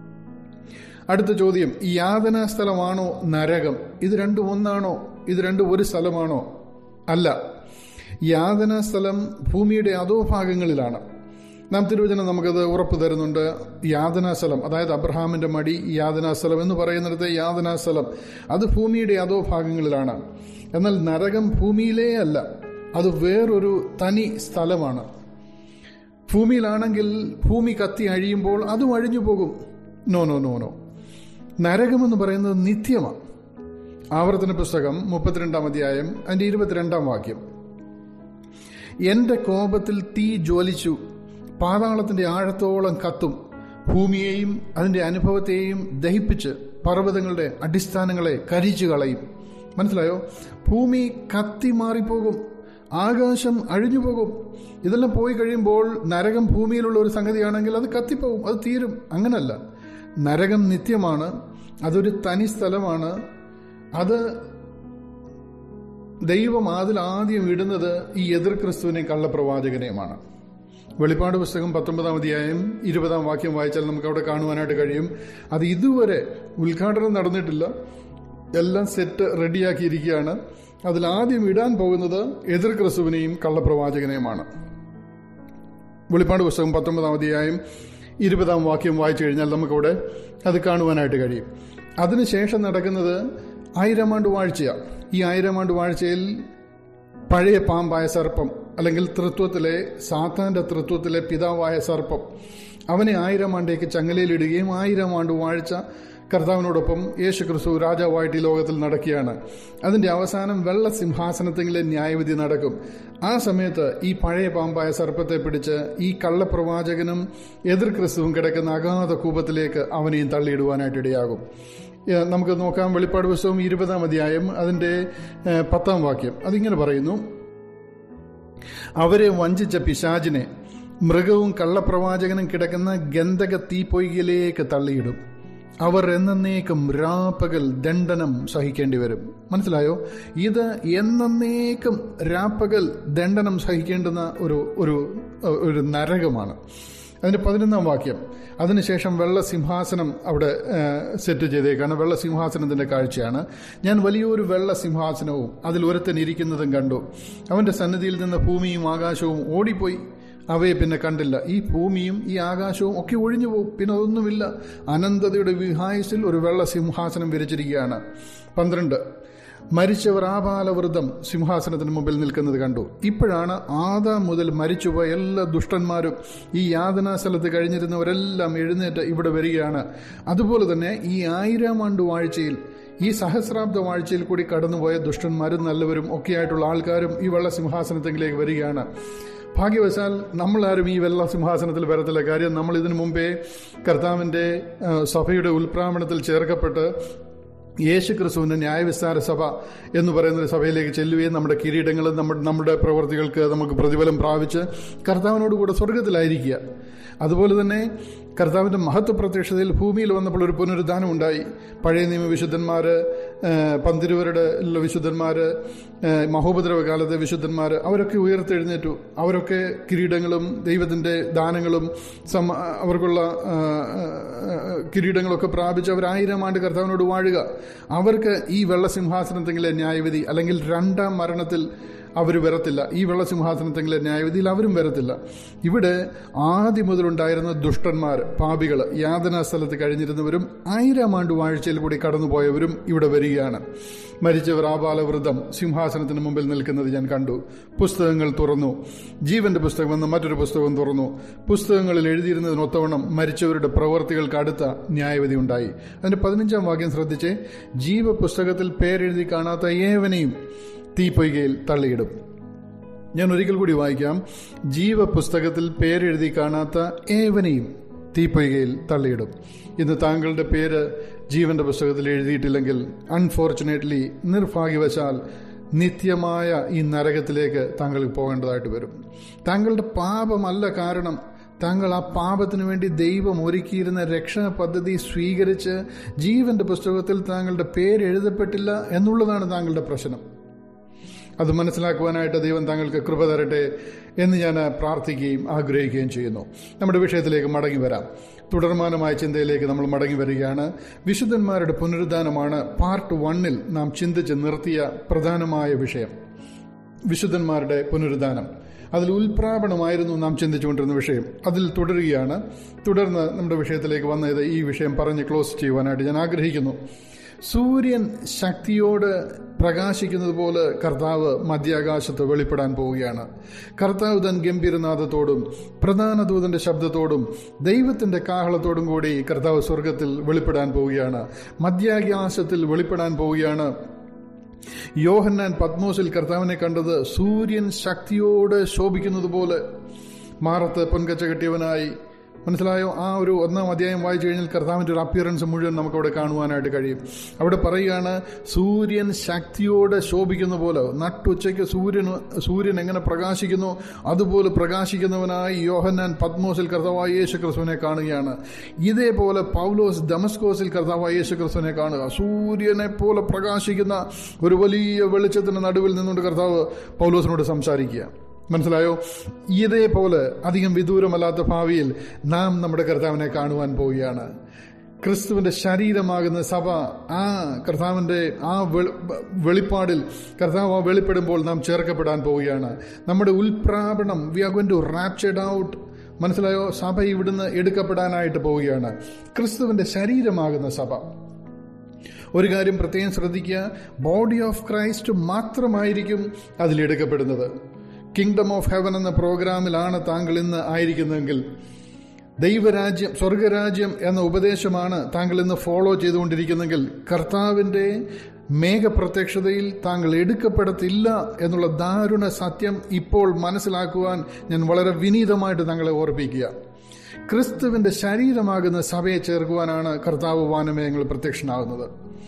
[SPEAKER 1] അടുത്ത ചോദ്യം ഈ യാതനാ സ്ഥലമാണോ നരകം ഇത് രണ്ടും ഒന്നാണോ ഇത് രണ്ടും ഒരു സ്ഥലമാണോ അല്ല യാതനാ സ്ഥലം ഭൂമിയുടെ അധോഭാഗങ്ങളിലാണ് നാം തിരുവചനം നമുക്കത് ഉറപ്പ് തരുന്നുണ്ട് യാതനാസ്ഥലം അതായത് അബ്രഹാമിന്റെ മടി യാതനാസ്ഥലം എന്ന് പറയുന്നിടത്ത് യാതനാസ്ഥലം അത് ഭൂമിയുടെ അധോഭാഗങ്ങളിലാണ് എന്നാൽ നരകം ഭൂമിയിലേ അല്ല അത് വേറൊരു തനി സ്ഥലമാണ് ഭൂമിയിലാണെങ്കിൽ ഭൂമി കത്തി അഴിയുമ്പോൾ അതും അഴിഞ്ഞു പോകും നോ നോ നോ നോ നരകമെന്ന് പറയുന്നത് നിത്യമാണ് ആവർത്തന പുസ്തകം മുപ്പത്തിരണ്ടാം അധ്യായം അതിന്റെ ഇരുപത്തിരണ്ടാം വാക്യം എന്റെ കോപത്തിൽ തീ ജ്വലിച്ചു പാതാളത്തിന്റെ ആഴത്തോളം കത്തും ഭൂമിയെയും അതിന്റെ അനുഭവത്തെയും ദഹിപ്പിച്ച് പർവ്വതങ്ങളുടെ അടിസ്ഥാനങ്ങളെ കരിച്ചു കളയും മനസ്സിലായോ ഭൂമി കത്തി മാറിപ്പോകും ആകാശം അഴിഞ്ഞു പോകും ഇതെല്ലാം പോയി കഴിയുമ്പോൾ നരകം ഭൂമിയിലുള്ള ഒരു സംഗതിയാണെങ്കിൽ അത് കത്തിപ്പോകും അത് തീരും അങ്ങനല്ല നരകം നിത്യമാണ് അതൊരു തനി സ്ഥലമാണ് അത് ദൈവം അതിൽ ആദ്യം ഇടുന്നത് ഈ എതിർ ക്രിസ്തുവിനെ കള്ളപ്രവാചകനെയുമാണ് വെളിപ്പാട് പുസ്തകം പത്തൊമ്പതാം അധ്യായം ഇരുപതാം വാക്യം വായിച്ചാൽ നമുക്ക് അവിടെ കാണുവാനായിട്ട് കഴിയും അത് ഇതുവരെ ഉദ്ഘാടനം നടന്നിട്ടില്ല എല്ലാം സെറ്റ് റെഡിയാക്കിയിരിക്കുകയാണ് അതിൽ ആദ്യം ഇടാൻ പോകുന്നത് എതിർ ക്രിസ്തുവിനെയും കള്ളപ്രവാചകനെയുമാണ് വെളിപ്പാട് പുസ്തകം പത്തൊമ്പതാം അധ്യായം ഇരുപതാം വാക്യം വായിച്ചു കഴിഞ്ഞാൽ നമുക്കവിടെ അത് കാണുവാനായിട്ട് കഴിയും അതിനുശേഷം നടക്കുന്നത് ആയിരം ആണ്ട് വാഴ്ചയാണ് ഈ ആയിരം ആണ്ട് വാഴ്ചയിൽ പഴയ പാമ്പായ സർപ്പം അല്ലെങ്കിൽ തൃത്വത്തിലെ സാത്താന്റെ തൃത്വത്തിലെ പിതാവായ സർപ്പം അവനെ ആയിരം ആണ്ടേക്ക് ചങ്ങലയിലിടുകയും ആയിരം ആണ്ട് വാഴ്ച കർത്താവിനോടൊപ്പം യേശു ക്രിസ്തു രാജാവായിട്ട് ഈ ലോകത്തിൽ നടക്കുകയാണ് അതിന്റെ അവസാനം വെള്ള സിംഹാസനത്തിലെ ന്യായവിധി നടക്കും ആ സമയത്ത് ഈ പഴയ പാമ്പായ സർപ്പത്തെ പിടിച്ച് ഈ കള്ളപ്രവാചകനും എതിർ ക്രിസ്തുവും കിടക്കുന്ന അഗാധ കൂപത്തിലേക്ക് അവനെയും തള്ളിയിടുവാനായിട്ട് ഇടയാകും നമുക്ക് നോക്കാം വെളിപ്പാട് പുസ്തകം ഇരുപതാം അധ്യായം അതിന്റെ പത്താം വാക്യം അതിങ്ങനെ പറയുന്നു അവരെ വഞ്ചിച്ച പിശാജിനെ മൃഗവും കള്ളപ്രവാചകനും കിടക്കുന്ന ഗന്ധക തീപ്പൊയ്കയിലേക്ക് തള്ളിയിടും അവർ എന്നേക്കും രാപ്പകൽ ദണ്ഡനം സഹിക്കേണ്ടി വരും മനസ്സിലായോ ഇത് എന്നേക്കും രാപ്പകൽ ദണ്ഡനം സഹിക്കേണ്ടുന്ന ഒരു ഒരു ഒരു നരകമാണ് അതിന്റെ പതിനൊന്നാം വാക്യം അതിനുശേഷം വെള്ള സിംഹാസനം അവിടെ സെറ്റ് ചെയ്തേക്കാണ് വെള്ള സിംഹാസനത്തിന്റെ കാഴ്ചയാണ് ഞാൻ വലിയൊരു വെള്ള സിംഹാസനവും അതിൽ ഒരുത്തൻ ഇരിക്കുന്നതും കണ്ടു അവന്റെ സന്നിധിയിൽ നിന്ന് ഭൂമിയും ആകാശവും ഓടിപ്പോയി അവയെ പിന്നെ കണ്ടില്ല ഈ ഭൂമിയും ഈ ആകാശവും ഒക്കെ ഒഴിഞ്ഞു പോകും പിന്നെ അതൊന്നുമില്ല അനന്തതയുടെ വിഹായസിൽ ഒരു വെള്ള സിംഹാസനം വിരിച്ചിരിക്കുകയാണ് പന്ത്രണ്ട് മരിച്ചവർ ആപാലവൃതം സിംഹാസനത്തിന് മുമ്പിൽ നിൽക്കുന്നത് കണ്ടു ഇപ്പോഴാണ് ആദാം മുതൽ മരിച്ചുപോയ എല്ലാ ദുഷ്ടന്മാരും ഈ യാതനാ സ്ഥലത്ത് കഴിഞ്ഞിരുന്നവരെല്ലാം എഴുന്നേറ്റ് ഇവിടെ വരികയാണ് അതുപോലെ തന്നെ ഈ ആയിരം ആണ്ട് വാഴ്ചയിൽ ഈ സഹസ്രാബ്ദ വാഴ്ചയിൽ കൂടി കടന്നുപോയ ദുഷ്ടന്മാരും നല്ലവരും ഒക്കെയായിട്ടുള്ള ആൾക്കാരും ഈ വെള്ള സിംഹാസനത്തിലേക്ക് വരികയാണ് ഭാഗ്യവശാൽ നമ്മളാരും ഈ വെള്ള സിംഹാസനത്തിൽ വരത്തില്ല കാര്യം നമ്മൾ ഇതിനു മുമ്പേ കർത്താവിന്റെ സഭയുടെ ഉൽപ്രാമണത്തിൽ ചേർക്കപ്പെട്ട് യേശു ക്രിസ്തുവിന്റെ ന്യായവിസ്താര സഭ എന്ന് പറയുന്ന ഒരു സഭയിലേക്ക് ചെല്ലുകയും നമ്മുടെ കിരീടങ്ങളും നമ്മുടെ നമ്മുടെ പ്രവർത്തികൾക്ക് നമുക്ക് പ്രതിഫലം പ്രാപിച്ച് കർത്താവിനോട് കൂടെ സ്വർഗത്തിലായിരിക്കുക അതുപോലെ തന്നെ കർത്താവിന്റെ മഹത്വ പ്രത്യക്ഷതയിൽ ഭൂമിയിൽ വന്നപ്പോൾ ഒരു പുനരുദ്ധാനം ഉണ്ടായി പഴയ നിയമ വിശുദ്ധന്മാര് പന്തിരുവരുടെ വിശുദ്ധന്മാര് മഹോപദ്രവ കാലത്തെ വിശുദ്ധന്മാര് അവരൊക്കെ ഉയർത്തെഴുന്നേറ്റു അവരൊക്കെ കിരീടങ്ങളും ദൈവത്തിന്റെ ദാനങ്ങളും അവർക്കുള്ള കിരീടങ്ങളൊക്കെ പ്രാപിച്ച് അവർ ആയിരം ആണ്ട് കർത്താവിനോട് വാഴുക അവർക്ക് ഈ വെള്ളസിംഹാസനത്തെങ്കിലെ ന്യായവിധി അല്ലെങ്കിൽ രണ്ടാം മരണത്തിൽ അവർ വരത്തില്ല ഈ വെള്ളസിംഹാസനത്തെങ്കിലെ ന്യായവിധിയിൽ അവരും വരത്തില്ല ഇവിടെ ആദ്യം മുതലുണ്ടായിരുന്ന ദുഷ്ടന്മാർ പാപികൾ യാതനാ സ്ഥലത്ത് കഴിഞ്ഞിരുന്നവരും ആയിരം ആണ്ട് വാഴ്ചയിൽ കൂടി കടന്നുപോയവരും ഇവിടെ വരികയാണ് മരിച്ചവർ ആപാലവൃതം സിംഹാസനത്തിന് മുമ്പിൽ നിൽക്കുന്നത് ഞാൻ കണ്ടു പുസ്തകങ്ങൾ തുറന്നു ജീവന്റെ പുസ്തകം എന്ന മറ്റൊരു പുസ്തകം തുറന്നു പുസ്തകങ്ങളിൽ എഴുതിയിരുന്നതിനൊത്തവണ്ണം മരിച്ചവരുടെ പ്രവർത്തികൾക്ക് അടുത്ത ന്യായവിധി ഉണ്ടായി അതിന്റെ പതിനഞ്ചാം വാക്യം ശ്രദ്ധിച്ച് ജീവപുസ്തകത്തിൽ പേരെഴുതി കാണാത്ത ഏവനെയും തീപ്പൊയ്കയിൽ തള്ളിയിടും ഞാൻ ഒരിക്കൽ കൂടി വായിക്കാം ജീവപുസ്തകത്തിൽ പേരെഴുതി കാണാത്ത ഏവനെയും തീപ്പൊയ്കയിൽ തള്ളിയിടും ഇന്ന് താങ്കളുടെ പേര് ജീവന്റെ പുസ്തകത്തിൽ എഴുതിയിട്ടില്ലെങ്കിൽ അൺഫോർച്ചുനേറ്റ്ലി നിർഭാഗ്യവശാൽ നിത്യമായ ഈ നരകത്തിലേക്ക് താങ്കൾ പോകേണ്ടതായിട്ട് വരും താങ്കളുടെ പാപമല്ല കാരണം താങ്കൾ ആ പാപത്തിനു വേണ്ടി ദൈവം ഒരുക്കിയിരുന്ന രക്ഷണ പദ്ധതി സ്വീകരിച്ച് ജീവന്റെ പുസ്തകത്തിൽ താങ്കളുടെ പേര് എഴുതപ്പെട്ടില്ല എന്നുള്ളതാണ് താങ്കളുടെ പ്രശ്നം അത് മനസ്സിലാക്കുവാനായിട്ട് ദൈവം താങ്കൾക്ക് കൃപ തരട്ടെ എന്ന് ഞാൻ പ്രാർത്ഥിക്കുകയും ആഗ്രഹിക്കുകയും ചെയ്യുന്നു നമ്മുടെ വിഷയത്തിലേക്ക് മടങ്ങി വരാം തുടർമാനമായ ചിന്തയിലേക്ക് നമ്മൾ മടങ്ങി വരികയാണ് വിശുദ്ധന്മാരുടെ പുനരുദ്ധാനമാണ് പാർട്ട് വണ്ണിൽ നാം ചിന്തിച്ച് നിർത്തിയ പ്രധാനമായ വിഷയം വിശുദ്ധന്മാരുടെ പുനരുദ്ധാനം അതിൽ ഉൽപ്രാപണമായിരുന്നു നാം ചിന്തിച്ചുകൊണ്ടിരുന്ന വിഷയം അതിൽ തുടരുകയാണ് തുടർന്ന് നമ്മുടെ വിഷയത്തിലേക്ക് വന്നത് ഈ വിഷയം പറഞ്ഞ് ക്ലോസ് ചെയ്യുവാനായിട്ട് ഞാൻ ആഗ്രഹിക്കുന്നു സൂര്യൻ ശക്തിയോട് പ്രകാശിക്കുന്നത് പോലെ കർത്താവ് മധ്യാകാശത്ത് വെളിപ്പെടാൻ പോവുകയാണ് കർത്താവ് തൻ ഗംഭീരനാഥത്തോടും പ്രധാന ദൂതന്റെ ശബ്ദത്തോടും ദൈവത്തിന്റെ കാഹളത്തോടും കൂടി കർത്താവ് സ്വർഗത്തിൽ വെളിപ്പെടാൻ പോവുകയാണ് മധ്യാകാശത്തിൽ വെളിപ്പെടാൻ പോവുകയാണ് യോഹന്നാൻ പത്മോസിൽ കർത്താവിനെ കണ്ടത് സൂര്യൻ ശക്തിയോട് ശോഭിക്കുന്നത് പോലെ മാറത്ത് പൊൻകച്ച കെട്ടിയവനായി മനസ്സിലായോ ആ ഒരു ഒന്നാം അധ്യായം വായിച്ചു കഴിഞ്ഞാൽ കർത്താവിൻ്റെ ഒരു അപ്പിയറൻസ് മുഴുവൻ നമുക്ക് അവിടെ കാണുവാനായിട്ട് കഴിയും അവിടെ പറയുകയാണ് സൂര്യൻ ശക്തിയോടെ ശോഭിക്കുന്ന പോലെ നട്ടുച്ചയ്ക്ക് സൂര്യൻ സൂര്യൻ എങ്ങനെ പ്രകാശിക്കുന്നു അതുപോലെ പ്രകാശിക്കുന്നവനായി യോഹന്നാൻ പത്മോസിൽ കർത്താവായ യേശു ക്രിസ്തുവിനെ കാണുകയാണ് ഇതേപോലെ പൗലോസ് ദമസ്കോസിൽ കർത്താവായ യേശു ക്രിസ്തുവിനെ കാണുക സൂര്യനെ പോലെ പ്രകാശിക്കുന്ന ഒരു വലിയ വെളിച്ചത്തിന്റെ നടുവിൽ നിന്നുകൊണ്ട് കർത്താവ് പൗലോസിനോട് സംസാരിക്കുക മനസ്സിലായോ ഇതേപോലെ അധികം വിദൂരമല്ലാത്ത ഭാവിയിൽ നാം നമ്മുടെ കർത്താവിനെ കാണുവാൻ പോവുകയാണ് ക്രിസ്തുവിന്റെ ശരീരമാകുന്ന സഭ ആ കർത്താവിന്റെ ആ വെളിപ്പാടിൽ കർത്താവ് ആ വെളിപ്പെടുമ്പോൾ നാം ചേർക്കപ്പെടാൻ പോവുകയാണ് നമ്മുടെ ഉൽപ്രാപണം we are going to raptured out മനസ്സിലായോ സഭ ഇവിടുന്ന് എടുക്കപ്പെടാനായിട്ട് പോവുകയാണ് ക്രിസ്തുവിന്റെ ശരീരമാകുന്ന സഭ ഒരു കാര്യം പ്രത്യേകം ശ്രദ്ധിക്കുക ബോഡി ഓഫ് ക്രൈസ്റ്റ് മാത്രമായിരിക്കും അതിലെടുക്കപ്പെടുന്നത് കിങ്ഡം ഓഫ് ഹെവൻ എന്ന പ്രോഗ്രാമിലാണ് താങ്കൾ ഇന്ന് ആയിരിക്കുന്നതെങ്കിൽ ദൈവരാജ്യം സ്വർഗരാജ്യം എന്ന ഉപദേശമാണ് താങ്കൾ ഇന്ന് ഫോളോ ചെയ്തുകൊണ്ടിരിക്കുന്നെങ്കിൽ കർത്താവിൻ്റെ മേഘപ്രത്യക്ഷതയിൽ താങ്കൾ എടുക്കപ്പെടത്തില്ല എന്നുള്ള ദാരുണ സത്യം ഇപ്പോൾ മനസ്സിലാക്കുവാൻ ഞാൻ വളരെ വിനീതമായിട്ട് താങ്കളെ ഓർപ്പിക്കുക ക്രിസ്തുവിന്റെ ശരീരമാകുന്ന സഭയെ ചേർക്കുവാനാണ് കർത്താവ് വാനമേയങ്ങൾ പ്രത്യക്ഷനാകുന്നത്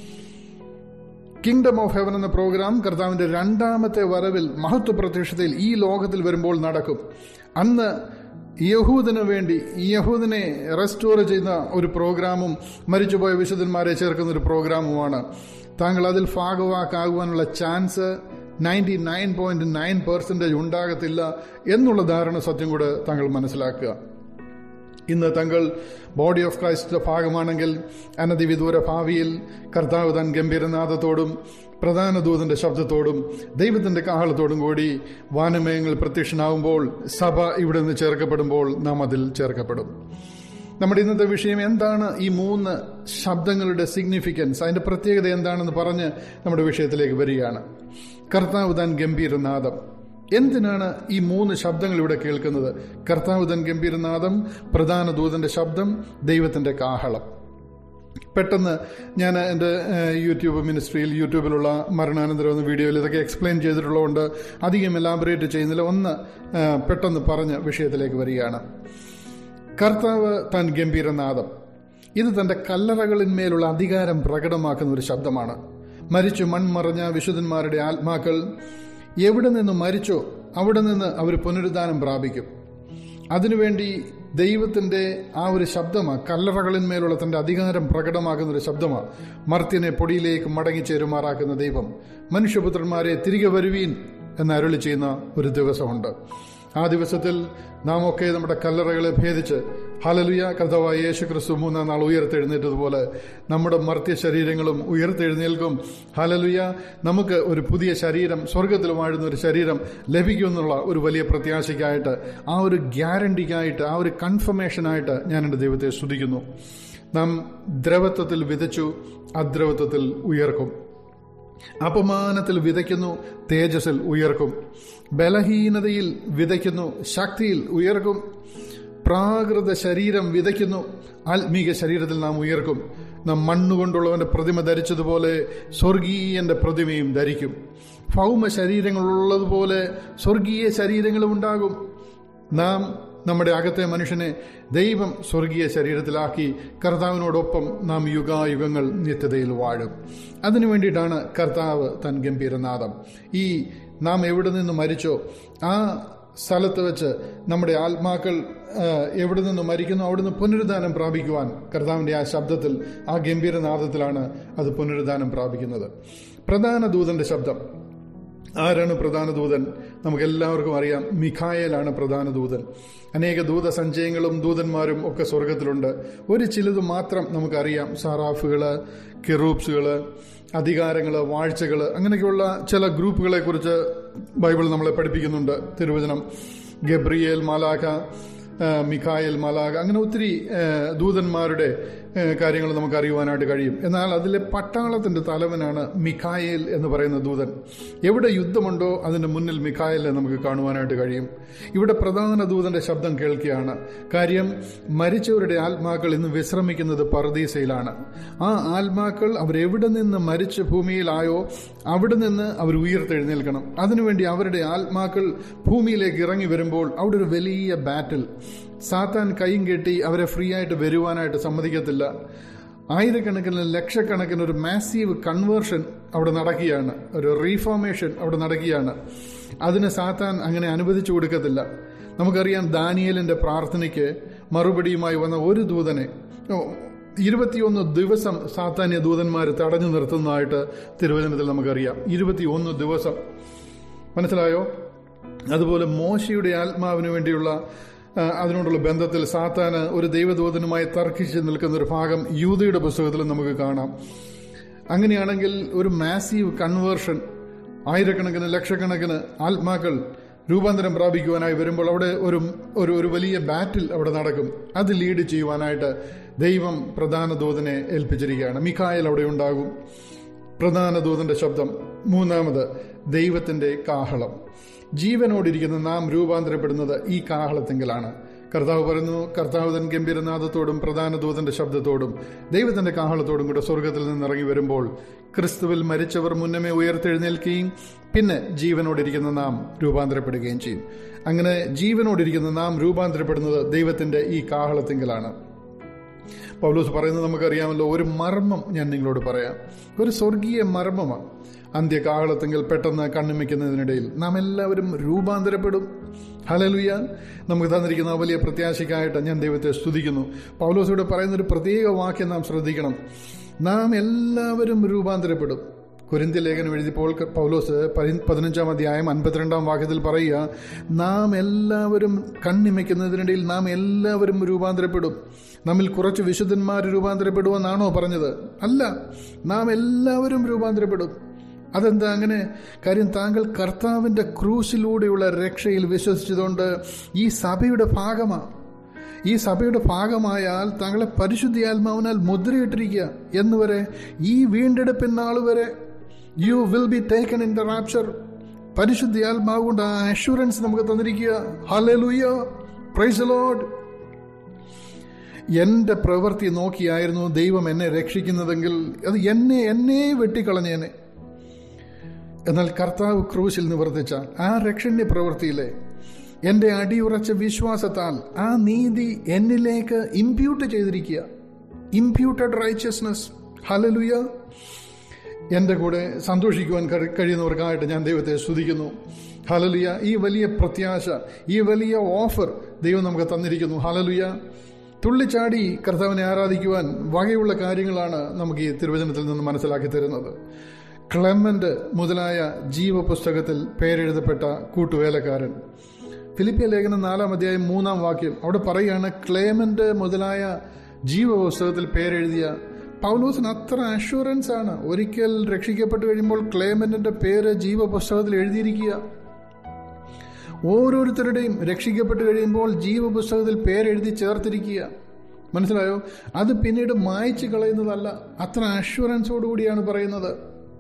[SPEAKER 1] കിങ്ഡം ഓഫ് ഹെവൻ എന്ന പ്രോഗ്രാം കർത്താവിന്റെ രണ്ടാമത്തെ വരവിൽ മഹത്വ പ്രത്യക്ഷതയിൽ ഈ ലോകത്തിൽ വരുമ്പോൾ നടക്കും അന്ന് യഹൂദിന് വേണ്ടി യഹൂദിനെ റെസ്റ്റോർ ചെയ്യുന്ന ഒരു പ്രോഗ്രാമും മരിച്ചുപോയ വിശുദ്ധന്മാരെ ചേർക്കുന്ന ഒരു പ്രോഗ്രാമുമാണ് താങ്കൾ അതിൽ ഭാഗവാക്കാകുവാനുള്ള chance ninety nine point nine percentage ഉണ്ടാകത്തില്ല എന്നുള്ള ധാരണ സത്യം കൂടെ താങ്കൾ മനസ്സിലാക്കുക ഇന്ന് തങ്ങൾ ബോഡി ഓഫ് ക്രൈസ്റ്റിന്റെ ഭാഗമാണെങ്കിൽ അനധിവിദൂര ഭാവിയിൽ കർത്താവ് തൻ ഗംഭീരനാഥത്തോടും പ്രധാന ദൂതന്റെ ശബ്ദത്തോടും ദൈവത്തിന്റെ കാഹളത്തോടും കൂടി വാനമയങ്ങൾ പ്രത്യക്ഷനാവുമ്പോൾ സഭ ഇവിടെ നിന്ന് ചേർക്കപ്പെടുമ്പോൾ നാം അതിൽ ചേർക്കപ്പെടും നമ്മുടെ ഇന്നത്തെ വിഷയം എന്താണ് ഈ മൂന്ന് ശബ്ദങ്ങളുടെ സിഗ്നിഫിക്കൻസ് അതിന്റെ പ്രത്യേകത എന്താണെന്ന് പറഞ്ഞ് നമ്മുടെ വിഷയത്തിലേക്ക് വരികയാണ് കർത്താവ് താൻ ഗംഭീരനാഥം എന്തിനാണ് ഈ മൂന്ന് ശബ്ദങ്ങൾ ഇവിടെ കേൾക്കുന്നത് കർത്താവ് തൻ ഗംഭീരനാഥം പ്രധാന ദൂതന്റെ ശബ്ദം ദൈവത്തിന്റെ കാഹളം പെട്ടെന്ന് ഞാൻ എൻ്റെ യൂട്യൂബ് മിനിസ്ട്രിയിൽ യൂട്യൂബിലുള്ള മരണാനന്തരം എന്ന വീഡിയോയിൽ ഇതൊക്കെ എക്സ്പ്ലെയിൻ ചെയ്തിട്ടുള്ളതുകൊണ്ട് അധികം എലാബറേറ്റ് ചെയ്യുന്നില്ല ഒന്ന് പെട്ടെന്ന് പറഞ്ഞ വിഷയത്തിലേക്ക് വരികയാണ് കർത്താവ് താൻ ഗംഭീരനാഥം ഇത് തന്റെ കല്ലറകളിന്മേലുള്ള അധികാരം പ്രകടമാക്കുന്ന ഒരു ശബ്ദമാണ് മരിച്ചു മൺമറഞ്ഞ വിശുദ്ധന്മാരുടെ ആത്മാക്കൾ എവിടെ നിന്ന് മരിച്ചോ അവിടെ നിന്ന് അവർ പുനരുദ്ധാനം പ്രാപിക്കും അതിനുവേണ്ടി ദൈവത്തിന്റെ ആ ഒരു ശബ്ദമാണ് കല്ലറകളിന്മേലുള്ള തന്റെ അധികാരം പ്രകടമാകുന്ന ഒരു ശബ്ദമാണ് മർത്യനെ പൊടിയിലേക്ക് മടങ്ങിച്ചേരുമാറാക്കുന്ന ദൈവം മനുഷ്യപുത്രന്മാരെ തിരികെ വരുവീൻ എന്ന് അരുളി ചെയ്യുന്ന ഒരു ദിവസമുണ്ട് ആ ദിവസത്തിൽ നാം ഒക്കെ നമ്മുടെ കല്ലറകളെ ഭേദിച്ച് ഹലലുയ കർത്താവായ യേശു ക്രിസ്തു മൂന്നാം നാൾ ഉയർത്തെഴുന്നേറ്റതുപോലെ നമ്മുടെ മർത്യ ശരീരങ്ങളും ഉയർത്തെഴുന്നേൽക്കും ഹലലുയ നമുക്ക് ഒരു പുതിയ ശരീരം സ്വർഗത്തിൽ വാഴുന്ന ഒരു ശരീരം ലഭിക്കുമെന്നുള്ള ഒരു വലിയ പ്രത്യാശയ്ക്കായിട്ട് ആ ഒരു ഗ്യാരണ്ടിക്കായിട്ട് ആ ഒരു കൺഫർമേഷനായിട്ട് ഞാൻ എൻ്റെ ദൈവത്തെ സ്തുതിക്കുന്നു നാം ദ്രവത്വത്തിൽ വിതച്ചു അദ്രവത്വത്തിൽ ഉയർക്കും അപമാനത്തിൽ വിതയ്ക്കുന്നു തേജസ്സിൽ ഉയർക്കും ബലഹീനതയിൽ വിതയ്ക്കുന്നു ശക്തിയിൽ ഉയർക്കും പ്രാകൃത ശരീരം വിതയ്ക്കുന്നു ആത്മീക ശരീരത്തിൽ നാം ഉയർക്കും നാം മണ്ണുകൊണ്ടുള്ളവന്റെ പ്രതിമ ധരിച്ചതുപോലെ സ്വർഗീയന്റെ പ്രതിമയും ധരിക്കും ഭൗമ ശരീരങ്ങളുള്ളതുപോലെ സ്വർഗീയ ശരീരങ്ങളും ഉണ്ടാകും നാം നമ്മുടെ അകത്തെ മനുഷ്യനെ ദൈവം സ്വർഗീയ ശരീരത്തിലാക്കി കർത്താവിനോടൊപ്പം നാം യുഗായുഗങ്ങൾ നിത്യതയിൽ വാഴും അതിനു വേണ്ടിയിട്ടാണ് കർത്താവ് തൻ ഗംഭീരനാഥം ഈ നാം എവിടെ നിന്ന് മരിച്ചോ ആ സ്ഥലത്ത് വെച്ച് നമ്മുടെ ആത്മാക്കൾ ആ, എവിടെ നിന്ന് മരിക്കുന്നു അവിടുന്ന് പുനരുദ്ധാനം പ്രാപിക്കുവാൻ കർത്താവിന്റെ ആ ശബ്ദത്തിൽ ആ ഗംഭീരനാഥത്തിലാണ് അത് പുനരുദ്ധാനം പ്രാപിക്കുന്നത് പ്രധാന ദൂതന്റെ ശബ്ദം ആരാണ് പ്രധാന ദൂതൻ നമുക്ക് എല്ലാവർക്കും അറിയാം മിഖായേലാണ് പ്രധാന ദൂതൻ അനേക ദൂത സഞ്ചയങ്ങളും ദൂതന്മാരും ഒക്കെ സ്വർഗത്തിലുണ്ട് ഒരു ചിലത് മാത്രം നമുക്കറിയാം സാറാഫുകള് കെറൂപ്സുകള് അധികാരങ്ങള് വാഴ്ചകള് അങ്ങനെയൊക്കെയുള്ള ചില ഗ്രൂപ്പുകളെ കുറിച്ച് ബൈബിൾ നമ്മളെ പഠിപ്പിക്കുന്നുണ്ട് തിരുവചനം ഗബ്രിയേൽ മാലാഖ ആ, മിഖായേൽ മാലാഖ അങ്ങനെ ഒത്തിരി ആ, ദൂതന്മാരുടെ കാര്യങ്ങൾ നമുക്ക് അറിയുവാനായിട്ട് കഴിയും എന്നാൽ അതിലെ പട്ടാളത്തിന്റെ തലവനാണ് മിഖായേൽ എന്ന് പറയുന്ന ദൂതൻ എവിടെ യുദ്ധമുണ്ടോ അതിന്റെ മുന്നിൽ മിഖായേലിനെ നമുക്ക് കാണുവാനായിട്ട് കഴിയും ഇവിടെ പ്രധാന ദൂതന്റെ ശബ്ദം കേൾക്കുകയാണ് കാര്യം മരിച്ചവരുടെ ആത്മാക്കൾ ഇന്ന് വിശ്രമിക്കുന്നത് പർദീസയിലാണ് ആ ആത്മാക്കൾ അവരെവിടെ നിന്ന് മരിച്ച ഭൂമിയിലായോ അവിടെ നിന്ന് അവർ ഉയർത്തെഴുന്നേൽക്കണം അതിനുവേണ്ടി അവരുടെ ആത്മാക്കൾ ഭൂമിയിലേക്ക് ഇറങ്ങി വരുമ്പോൾ അവിടെ ഒരു വലിയ ബാറ്റിൽ സാത്താൻ കൈയും കെട്ടി അവരെ ഫ്രീ ആയിട്ട് വരുവാനായിട്ട് സമ്മതിക്കത്തില്ല ആയിരക്കണക്കിന് ലക്ഷക്കണക്കിന് ഒരു മാസീവ് കൺവേർഷൻ അവിടെ നടക്കുകയാണ് ഒരു റീഫോർമേഷൻ അവിടെ നടക്കുകയാണ് അതിന് സാത്താൻ അങ്ങനെ അനുവദിച്ചു കൊടുക്കത്തില്ല നമുക്കറിയാം ദാനിയലിന്റെ പ്രാർത്ഥനയ്ക്ക് മറുപടിയുമായി വന്ന ഒരു ദൂതനെ ഓ, ഇരുപത്തിയൊന്ന് ദിവസം സാത്താന്യ ദൂതന്മാർ തടഞ്ഞു നിർത്തുന്നതായിട്ട് തിരുവചനത്തിൽ നമുക്കറിയാം ഇരുപത്തിയൊന്ന് ദിവസം മനസ്സിലായോ അതുപോലെ മോശയുടെ ആത്മാവിന് വേണ്ടിയുള്ള ആ, അതിനോടുള്ള ബന്ധത്തിൽ സാത്താന് ഒരു ദൈവദൂതനുമായി തർക്കിച്ച് നിൽക്കുന്ന ഒരു ഭാഗം യൂതയുടെ പുസ്തകത്തിൽ നമുക്ക് കാണാം അങ്ങനെയാണെങ്കിൽ ഒരു മാസീവ് കൺവേർഷൻ ആയിരക്കണക്കിന് ലക്ഷക്കണക്കിന് ആത്മാക്കൾ രൂപാന്തരം പ്രാപിക്കുവാനായി വരുമ്പോൾ അവിടെ ഒരു ഒരു ഒരു വലിയ ബാറ്റിൽ അവിടെ നടക്കും അത് ലീഡ് ചെയ്യുവാനായിട്ട് ദൈവം പ്രധാന ദൂതനെ ഏൽപ്പിച്ചിരിക്കുകയാണ് മിഖായൽ അവിടെ ഉണ്ടാകും പ്രധാന ദൂതന്റെ ശബ്ദം മൂന്നാമത് ദൈവത്തിന്റെ കാഹളം ജീവനോടിരിക്കുന്ന നാം രൂപാന്തരപ്പെടുന്നത് ഈ കാഹളത്തെങ്കിലാണ് കർത്താവ് പറയുന്നു കർത്താവ് തൻ ഗംഭീരനാഥത്തോടും പ്രധാന ദൂതന്റെ ശബ്ദത്തോടും ദൈവത്തിന്റെ കാഹളത്തോടും കൂടെ സ്വർഗത്തിൽ നിന്ന് ഇറങ്ങി വരുമ്പോൾ ക്രിസ്തുവിൽ മരിച്ചവർ മുന്നമേ ഉയർത്തെഴുന്നേൽക്കുകയും പിന്നെ ജീവനോടിരിക്കുന്ന നാം രൂപാന്തരപ്പെടുകയും ചെയ്യും അങ്ങനെ ജീവനോടിരിക്കുന്ന നാം രൂപാന്തരപ്പെടുന്നത് ദൈവത്തിന്റെ ഈ കാഹളത്തെങ്കിലാണ് പൗലോസ് പറയുന്നത് നമുക്കറിയാമല്ലോ ഒരു മർമ്മം ഞാൻ നിങ്ങളോട് പറയാം ഒരു സ്വർഗീയ മർമ്മമാണ് അന്ത്യകാഹളത്തെങ്കിൽ പെട്ടെന്ന് കണ്ണുമിക്കുന്നതിനിടയിൽ നാം എല്ലാവരും രൂപാന്തരപ്പെടും ഹലലുയ നമുക്ക് തന്നിരിക്കുന്ന ആ വലിയ പ്രത്യാശയ്ക്കായിട്ട് ഞാൻ ദൈവത്തെ സ്തുതിക്കുന്നു പൗലോസ് ഇവിടെ പറയുന്ന ഒരു പ്രത്യേക വാക്യം നാം ശ്രദ്ധിക്കണം നാം എല്ലാവരും രൂപാന്തരപ്പെടും കുരിന്തി ലേഖനം എഴുതിയപ്പോൾ പൗലോസ് പതി- പതിനഞ്ചാം അധ്യായം അൻപത്തിരണ്ടാം വാക്യത്തിൽ പറയുക നാം എല്ലാവരും കണ്ണിമയ്ക്കുന്നതിനിടയിൽ നാം എല്ലാവരും രൂപാന്തരപ്പെടും നമ്മിൽ കുറച്ച് വിശുദ്ധന്മാർ രൂപാന്തരപ്പെടുമെന്നാണോ പറഞ്ഞത് അല്ല നാം എല്ലാവരും രൂപാന്തരപ്പെടും അതെന്താ അങ്ങനെ കാര്യം താങ്കൾ കർത്താവിന്റെ ക്രൂശിലൂടെയുള്ള രക്ഷയിൽ വിശ്വസിച്ചതുകൊണ്ട് ഈ സഭയുടെ ഭാഗമാണ് ഈ സഭയുടെ ഭാഗമായാൽ താങ്കളെ പരിശുദ്ധിയാത്മാവിനാൽ മുദ്രയിട്ടിരിക്കുക എന്നുവരെ ഈ വീണ്ടെടുപ്പിൻ നാൾ വരെ you will be taken in the rapture പരിശുദ്ധിയാത്മാവ് കൊണ്ട് ആ അഷുറൻസ് നമുക്ക് തന്നിരിക്കുക ഹലലുയ പ്രൈസ് ലോഡ് എന്റെ പ്രവൃത്തി നോക്കിയായിരുന്നു ദൈവം എന്നെ രക്ഷിക്കുന്നതെങ്കിൽ അത് എന്നെ എന്നെ വെട്ടിക്കളഞ്ഞേനെ എന്നാൽ കർത്താവ് ക്രൂശിൽ നിവർത്തിച്ച ആ രക്ഷണ്യ പ്രവൃത്തിയിലെ എന്റെ അടിയുറച്ച വിശ്വാസത്താൽ ആ നീതി എന്നിലേക്ക് ഇമ്പ്യൂട്ട് ചെയ്തിരിക്കുക ഇമ്പ്യൂട്ടഡ് റൈച്ചസ്നസ് ഹലലുയ എന്റെ കൂടെ സന്തോഷിക്കുവാൻ കഴി- കഴിയുന്നവർക്കായിട്ട് ഞാൻ ദൈവത്തെ സ്തുതിക്കുന്നു ഹലലുയ ഈ വലിയ പ്രത്യാശ ഈ വലിയ ഓഫർ ദൈവം നമുക്ക് തന്നിരിക്കുന്നു ഹലലുയ തുള്ളിച്ചാടി കർത്താവിനെ ആരാധിക്കുവാൻ വകയുള്ള കാര്യങ്ങളാണ് നമുക്ക് ഈ തിരുവചനത്തിൽ നിന്ന് മനസ്സിലാക്കി തരുന്നത് ക്ലെമന്റ് മുതലായ ജീവപുസ്തകത്തിൽ പേരെഴുതപ്പെട്ട കൂട്ടുവേലക്കാരൻ ഫിലിപ്പിയ ലേഖനം നാലാം അധ്യായം മൂന്നാം വാക്യം അവിടെ പറയുകയാണ് ക്ലേമന്റ് മുതലായ ജീവപുസ്തകത്തിൽ പേരെഴുതിയ പൗലോസിന് അത്ര അഷുറൻസ് ആണ് ഒരിക്കൽ രക്ഷിക്കപ്പെട്ട് കഴിയുമ്പോൾ ക്ലേമന്റിന്റെ പേര് ജീവപുസ്തകത്തിൽ എഴുതിയിരിക്കുക ഓരോരുത്തരുടെയും രക്ഷിക്കപ്പെട്ട് കഴിയുമ്പോൾ ജീവപുസ്തകത്തിൽ പേരെഴുതി ചേർത്തിരിക്കുക മനസ്സിലായോ അത് പിന്നീട് മായ്ച്ചു കളയുന്നതല്ല അത്ര അഷുറൻസോടുകൂടിയാണ് പറയുന്നത്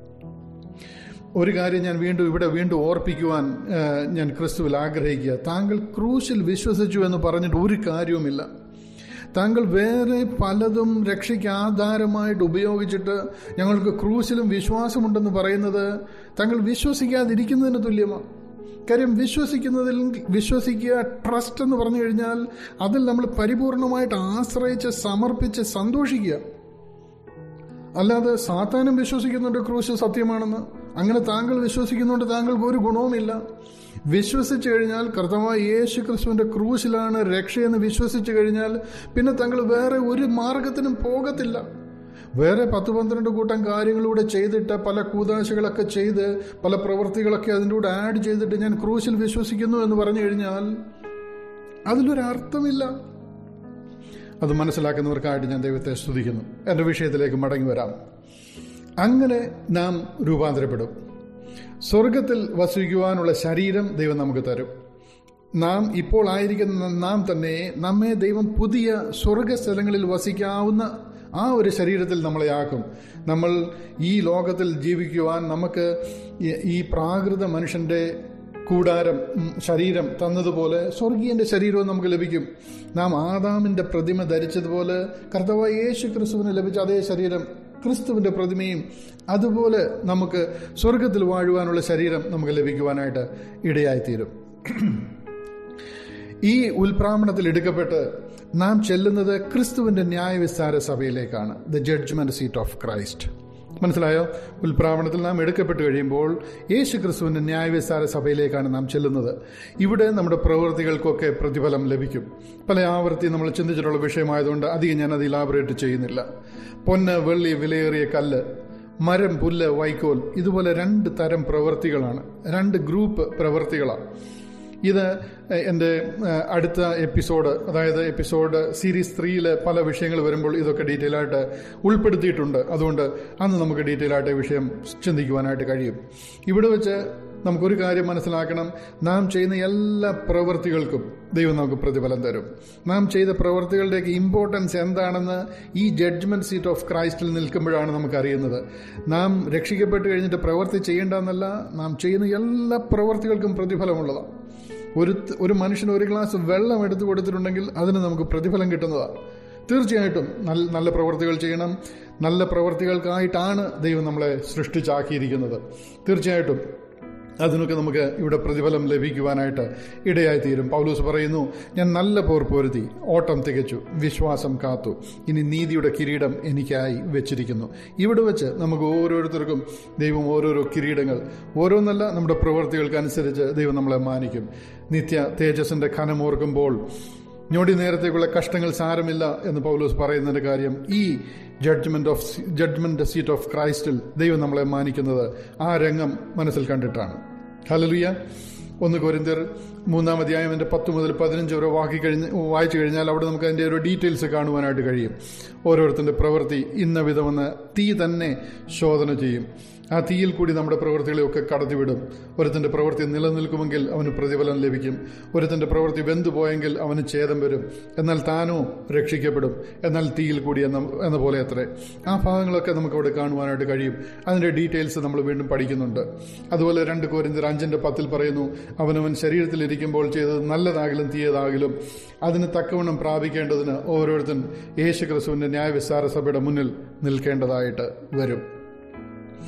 [SPEAKER 1] ഒരു കാര്യം ഞാൻ വീണ്ടും ഇവിടെ വീണ്ടും ഓർപ്പിക്കുവാൻ ഏഹ്, ഞാൻ ക്രിസ്തുവിൽ ആഗ്രഹിക്കുക താങ്കൾ ക്രൂശിൽ വിശ്വസിച്ചു എന്ന് പറഞ്ഞിട്ട് ഒരു കാര്യവുമില്ല താങ്കൾ വേറെ പലതും രക്ഷയ്ക്ക് ആധാരമായിട്ട് ഉപയോഗിച്ചിട്ട് ഞങ്ങൾക്ക് ക്രൂശിലും വിശ്വാസമുണ്ടെന്ന് പറയുന്നത് താങ്കൾ വിശ്വസിക്കാതിരിക്കുന്നതിന് തുല്യമാണ് കാര്യം വിശ്വസിക്കുന്നതിൽ വിശ്വസിക്കുക ട്രസ്റ്റ് എന്ന് പറഞ്ഞു കഴിഞ്ഞാൽ അതിൽ നമ്മൾ പരിപൂർണമായിട്ട് ആശ്രയിച്ച് സമർപ്പിച്ച് സന്തോഷിക്കുക അല്ലാതെ സാത്താനും വിശ്വസിക്കുന്നുണ്ട് ക്രൂശ് സത്യമാണെന്ന് അങ്ങനെ താങ്കൾ വിശ്വസിക്കുന്നുണ്ട് താങ്കൾക്ക് ഒരു ഗുണവുമില്ല വിശ്വസിച്ചു കഴിഞ്ഞാൽ കർത്തമായ യേശു ക്രിസ്തുവിന്റെ ക്രൂശിലാണ് രക്ഷയെന്ന് വിശ്വസിച്ചു കഴിഞ്ഞാൽ പിന്നെ താങ്കൾ വേറെ ഒരു മാർഗത്തിനും പോകത്തില്ല വേറെ പത്ത് പന്ത്രണ്ട് കൂട്ടം കാര്യങ്ങളിലൂടെ ചെയ്തിട്ട് പല കൂതാശകളൊക്കെ ചെയ്ത് പല പ്രവൃത്തികളൊക്കെ അതിൻ്റെ കൂടെ ആഡ് ചെയ്തിട്ട് ഞാൻ ക്രൂശിൽ വിശ്വസിക്കുന്നു എന്ന് പറഞ്ഞു കഴിഞ്ഞാൽ അതിലൊരു അർത്ഥമില്ല അത് മനസ്സിലാക്കുന്നവർക്കായിട്ട് ഞാൻ ദൈവത്തെ സ്തുതിക്കുന്നു എൻ്റെ വിഷയത്തിലേക്ക് മടങ്ങി വരാം അങ്ങനെ നാം രൂപാന്തരപ്പെടും സ്വർഗത്തിൽ വസിക്കുവാനുള്ള ശരീരം ദൈവം നമുക്ക് തരും നാം ഇപ്പോൾ ആയിരിക്കുന്ന നാം തന്നെ നമ്മെ ദൈവം പുതിയ സ്വർഗസ്ഥലങ്ങളിൽ വസിക്കാവുന്ന ആ ഒരു ശരീരത്തിൽ നമ്മളെ ആക്കും നമ്മൾ ഈ ലോകത്തിൽ ജീവിക്കുവാൻ നമുക്ക് ഈ- ഈ പ്രാകൃത മനുഷ്യന്റെ കൂടാരം ഉം, ശരീരം തന്നതുപോലെ സ്വർഗീയന്റെ ശരീരവും നമുക്ക് ലഭിക്കും നാം ആദാമിന്റെ പ്രതിമ ധരിച്ചതുപോലെ കർത്തവായ യേശു ക്രിസ്തുവിന് ലഭിച്ച അതേ ശരീരം ക്രിസ്തുവിന്റെ പ്രതിമയും അതുപോലെ നമുക്ക് സ്വർഗത്തിൽ വാഴുവാനുള്ള ശരീരം നമുക്ക് ലഭിക്കുവാനായിട്ട് ഇടയായിത്തീരും ഈ ഉൽപ്രാമണത്തിൽ എടുക്കപ്പെട്ട് നാം ചെല്ലുന്നത് ക്രിസ്തുവിന്റെ ന്യായവിസ്താര സഭയിലേക്കാണ് the judgement seat of Christ മനസ്സിലായോ ഉൽപ്രാവണത്തിൽ നാം എടുക്കപ്പെട്ട് കഴിയുമ്പോൾ യേശു ക്രിസ്തുവിന്റെ ന്യായവിസ്താര സഭയിലേക്കാണ് നാം ചെല്ലുന്നത് ഇവിടെ നമ്മുടെ പ്രവൃത്തികൾക്കൊക്കെ പ്രതിഫലം ലഭിക്കും പല ആവർത്തി നമ്മൾ ചിന്തിച്ചിട്ടുള്ള വിഷയമായതുകൊണ്ട് അധികം ഞാൻ അത് ഇലാബറേറ്റ് ചെയ്യുന്നില്ല പൊന്ന് വെള്ളി വിലയേറിയ കല്ല് മരം പുല്ല് വൈക്കോൽ ഇതുപോലെ രണ്ട് തരം പ്രവൃത്തികളാണ് രണ്ട് ഗ്രൂപ്പ് പ്രവൃത്തികളാണ് ഇത് എൻ്റെ ഏഹ്, അടുത്ത എപ്പിസോഡ് അതായത് എപ്പിസോഡ് സീരീസ് ത്രീയിൽ പല വിഷയങ്ങൾ വരുമ്പോൾ ഇതൊക്കെ ഡീറ്റെയിൽ ആയിട്ട് ഉൾപ്പെടുത്തിയിട്ടുണ്ട് അതുകൊണ്ട് അന്ന് നമുക്ക് ഡീറ്റെയിൽ ആയിട്ട് ഈ വിഷയം ചിന്തിക്കുവാനായിട്ട് കഴിയും ഇവിടെ വെച്ച് നമുക്കൊരു കാര്യം മനസ്സിലാക്കണം നാം ചെയ്യുന്ന എല്ലാ പ്രവൃത്തികൾക്കും ദൈവം നമുക്ക് പ്രതിഫലം തരും നാം ചെയ്ത പ്രവൃത്തികളുടെയൊക്കെ ഇമ്പോർട്ടൻസ് എന്താണെന്ന് ഈ ജഡ്ജ്മെന്റ് സീറ്റ് ഓഫ് ക്രൈസ്റ്റിൽ നിൽക്കുമ്പോഴാണ് നമുക്ക് അറിയുന്നത് നാം രക്ഷിക്കപ്പെട്ട് കഴിഞ്ഞിട്ട് പ്രവൃത്തി ചെയ്യേണ്ടെന്നല്ല നാം ചെയ്യുന്ന എല്ലാ പ്രവൃത്തികൾക്കും പ്രതിഫലമുള്ളതാണ് ഒരു ഒരു മനുഷ്യന് ഒരു ഗ്ലാസ് വെള്ളം എടുത്തു കൊടുത്തിട്ടുണ്ടെങ്കിൽ അതിന് നമുക്ക് പ്രതിഫലം കിട്ടുന്നതാണ് തീർച്ചയായിട്ടും നല്ല നല്ല പ്രവർത്തികൾ ചെയ്യണം നല്ല പ്രവർത്തികൾക്കായിട്ടാണ് ദൈവം നമ്മളെ സൃഷ്ടിച്ചാക്കിയിരിക്കുന്നത് തീർച്ചയായിട്ടും അതിനൊക്കെ നമുക്ക് ഇവിടെ പ്രതിഫലം ലഭിക്കുവാനായിട്ട് ഇടയായിത്തീരും പൗലൂസ് പറയുന്നു ഞാൻ നല്ല പോർ പൊരുതി ഓട്ടം തികച്ചു വിശ്വാസം കാത്തു ഇനി നീതിയുടെ കിരീടം എനിക്കായി വെച്ചിരിക്കുന്നു ഇവിടെ വെച്ച് നമുക്ക് ഓരോരുത്തർക്കും ദൈവം ഓരോരോ കിരീടങ്ങൾ ഓരോന്നല്ല നമ്മുടെ പ്രവൃത്തികൾക്കനുസരിച്ച് ദൈവം നമ്മളെ മാനിക്കും നിത്യ തേജസ്സിന്റെ ഖനമോർക്കുമ്പോൾ ഞൊടി നേരത്തേക്കുള്ള കഷ്ടങ്ങൾ സാരമില്ല എന്ന് പൗലോസ് പറയുന്നതിന്റെ കാര്യം ഈ judgement of judgement seat of ക്രൈസ്റ്റിൽ ദൈവം നമ്മളെ മാനിക്കുന്നത് ആ രംഗം മനസ്സിൽ കണ്ടിട്ടാണ് ഹലലുയ ഒന്ന് കോരിന്തർ മൂന്നാം അധ്യായം എൻ്റെ പത്ത് മുതൽ പതിനഞ്ച് വരെ വാക്കി കഴിഞ്ഞ് വായിച്ചു കഴിഞ്ഞാൽ അവിടെ നമുക്ക് അതിൻ്റെ ഒരു ഡീറ്റെയിൽസ് കാണുവാനായിട്ട് കഴിയും ഓരോരുത്തരുടെ പ്രവൃത്തി ഇന്ന വിധമെന്ന് തീ തന്നെ ശോധന ചെയ്യും ആ തീയിൽ കൂടി നമ്മുടെ പ്രവൃത്തികളെയൊക്കെ കടത്തിവിടും ഒരുത്തൻ്റെ പ്രവൃത്തി നിലനിൽക്കുമെങ്കിൽ അവന് പ്രതിഫലം ലഭിക്കും ഒരുത്തൻ്റെ പ്രവൃത്തി വെന്തുപോയെങ്കിൽ അവന് ഛേദം വരും എന്നാൽ താനോ രക്ഷിക്കപ്പെടും എന്നാൽ തീയിൽ കൂടി എന്ന എന്ന പോലെ അത്രേ ആ ഭാഗങ്ങളൊക്കെ നമുക്ക് അവിടെ കാണുവാനായിട്ട് കഴിയും അതിൻ്റെ ഡീറ്റെയിൽസ് നമ്മൾ വീണ്ടും പഠിക്കുന്നുണ്ട് അതുപോലെ രണ്ട് കോരിന്തർ അഞ്ചിൻ്റെ പത്തിൽ പറയുന്നു അവനവൻ ശരീരത്തിലിരിക്കുമ്പോൾ ചെയ്തത് നല്ലതാകിലും തീയതാകിലും അതിന് തക്കവണ്ണം പ്രാപിക്കേണ്ടതിന് ഓരോരുത്തൻ യേശു ക്രിസ്തുവിൻ്റെ ന്യായവിസ്താര സഭയുടെ മുന്നിൽ നിൽക്കേണ്ടതായിട്ട് വരും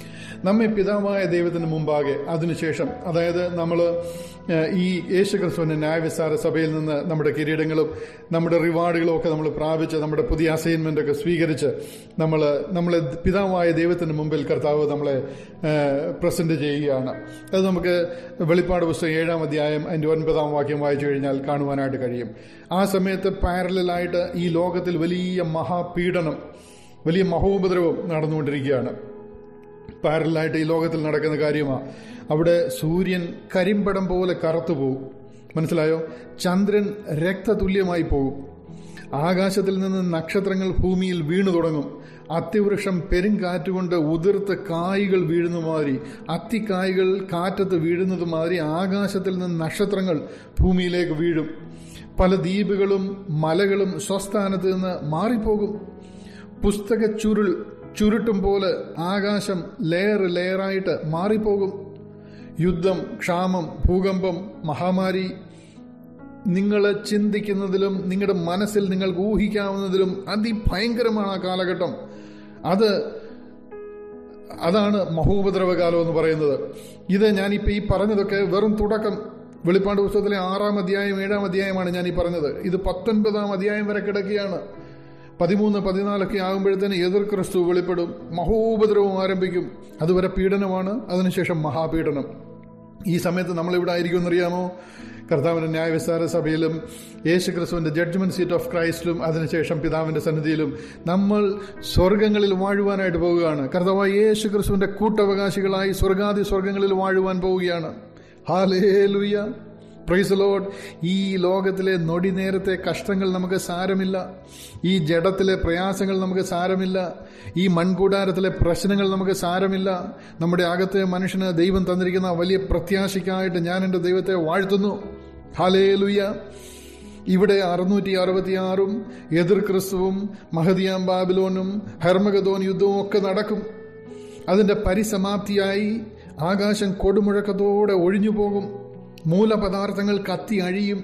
[SPEAKER 1] നമ്മെ പിതാവായ ദൈവത്തിന് മുമ്പാകെ അതിനുശേഷം അതായത് നമ്മൾ ഈ യേശു ക്രിസ്തുവിന്റെ ന്യായവിസ്താര സഭയിൽ നിന്ന് നമ്മുടെ കിരീടങ്ങളും നമ്മുടെ റിവാർഡുകളും ഒക്കെ നമ്മൾ പ്രാപിച്ച് നമ്മുടെ പുതിയ അസൈൻമെന്റ് ഒക്കെ സ്വീകരിച്ച് നമ്മൾ നമ്മളെ പിതാവായ ദൈവത്തിന് മുമ്പിൽ കർത്താവ് നമ്മളെ പ്രസന്റ് ചെയ്യുകയാണ് അത് നമുക്ക് വെളിപ്പാട് പുസ്തകം ഏഴാം അധ്യായം അതിന്റെ ഒൻപതാം വാക്യം വായിച്ചു കഴിഞ്ഞാൽ കാണുവാനായിട്ട് കഴിയും ആ സമയത്ത് പാരലായിട്ട് ഈ ലോകത്തിൽ വലിയ മഹാപീഡനം വലിയ മഹോപദ്രവം നടന്നുകൊണ്ടിരിക്കുകയാണ് പാരലായിട്ട് ഈ ലോകത്തിൽ നടക്കുന്ന കാര്യമാണ് അവിടെ സൂര്യൻ കരിമ്പടം പോലെ കറുത്തു പോകും മനസ്സിലായോ ചന്ദ്രൻ രക്തതുല്യമായി പോകും ആകാശത്തിൽ നിന്ന് നക്ഷത്രങ്ങൾ ഭൂമിയിൽ വീണു തുടങ്ങും അത്തിവൃക്ഷം പെരുങ്കാറ്റുകൊണ്ട് ഉതിർത്ത് കായ്കൾ വീഴുന്ന മാതിരി അത്തിക്കായ്കൾ കാറ്റത്ത് വീഴുന്നത് മാതിരി ആകാശത്തിൽ നിന്ന് നക്ഷത്രങ്ങൾ ഭൂമിയിലേക്ക് വീഴും പല ദ്വീപുകളും മലകളും സ്വസ്ഥാനത്ത് നിന്ന് മാറിപ്പോകും പുസ്തക ചുരുൾ ചുരുട്ടും പോലെ ആകാശം ലെയർ ലെയറായിട്ട് മാറിപ്പോകും യുദ്ധം ക്ഷാമം ഭൂകമ്പം മഹാമാരി നിങ്ങൾ ചിന്തിക്കുന്നതിലും നിങ്ങളുടെ മനസ്സിൽ നിങ്ങൾക്ക് ഊഹിക്കാവുന്നതിലും അതിഭയങ്കരമാണ് ആ കാലഘട്ടം അത് അതാണ് മഹോപദ്രവകാലം എന്ന് പറയുന്നത് ഇത് ഞാനിപ്പോൾ ഈ പറഞ്ഞതൊക്കെ വെറും തുടക്കം വെളിപ്പാട് പുസ്തകത്തിലെ ആറാം അധ്യായം ഏഴാം അധ്യായമാണ് ഞാൻ ഈ പറഞ്ഞത് ഇത് പത്തൊൻപതാം അധ്യായം വരെ കിടക്കുകയാണ് പതിമൂന്ന് പതിനാലൊക്കെ ആകുമ്പോഴത്തേന് എതിർ ക്രിസ്തു വെളിപ്പെടും മഹോപദ്രവം ആരംഭിക്കും അതുവരെ പീഡനമാണ് അതിനുശേഷം മഹാപീഡനം ഈ സമയത്ത് നമ്മളിവിടെ ആയിരിക്കുമെന്നറിയാമോ കർത്താവിന്റെ ന്യായവിസ്താര സഭയിലും യേശു ക്രിസ്തുവിന്റെ ജഡ്ജ്മെന്റ് സീറ്റ് ഓഫ് ക്രൈസ്റ്റിലും അതിനുശേഷം പിതാവിന്റെ സന്നിധിയിലും നമ്മൾ സ്വർഗങ്ങളിൽ വാഴുവാനായിട്ട് പോവുകയാണ് കർത്താവ് യേശു ക്രിസ്തുവിന്റെ കൂട്ടവകാശികളായി സ്വർഗാദി സ്വർഗങ്ങളിൽ വാഴുവാൻ പോവുകയാണ് ഹാലേ ലുയ്യ പ്രൈസ് ലോഡ് ഈ ലോകത്തിലെ നൊടി നേരത്തെ കഷ്ടങ്ങൾ നമുക്ക് സാരമില്ല ഈ ജഡത്തിലെ പ്രയാസങ്ങൾ നമുക്ക് സാരമില്ല ഈ മൺകൂടാരത്തിലെ പ്രശ്നങ്ങൾ നമുക്ക് സാരമില്ല നമ്മുടെ അകത്തെ മനുഷ്യന് ദൈവം തന്നിരിക്കുന്ന വലിയ പ്രത്യാശയ്ക്കായിട്ട് ഞാൻ എൻ്റെ ദൈവത്തെ വാഴ്ത്തുന്നു ഹാലേ ലുയ്യ ഇവിടെ അറുന്നൂറ്റി അറുപത്തിയാറും എതിർ ക്രിസ്തുവും മഹദിയാം ബാബിലോനും ഹെർമഗദോൻ യുദ്ധവും ഒക്കെ നടക്കും അതിന്റെ പരിസമാപ്തിയായി ആകാശം കൊടുമുഴക്കത്തോടെ ഒഴിഞ്ഞു പോകും മൂലപദാർത്ഥങ്ങൾ കത്തി അഴിയും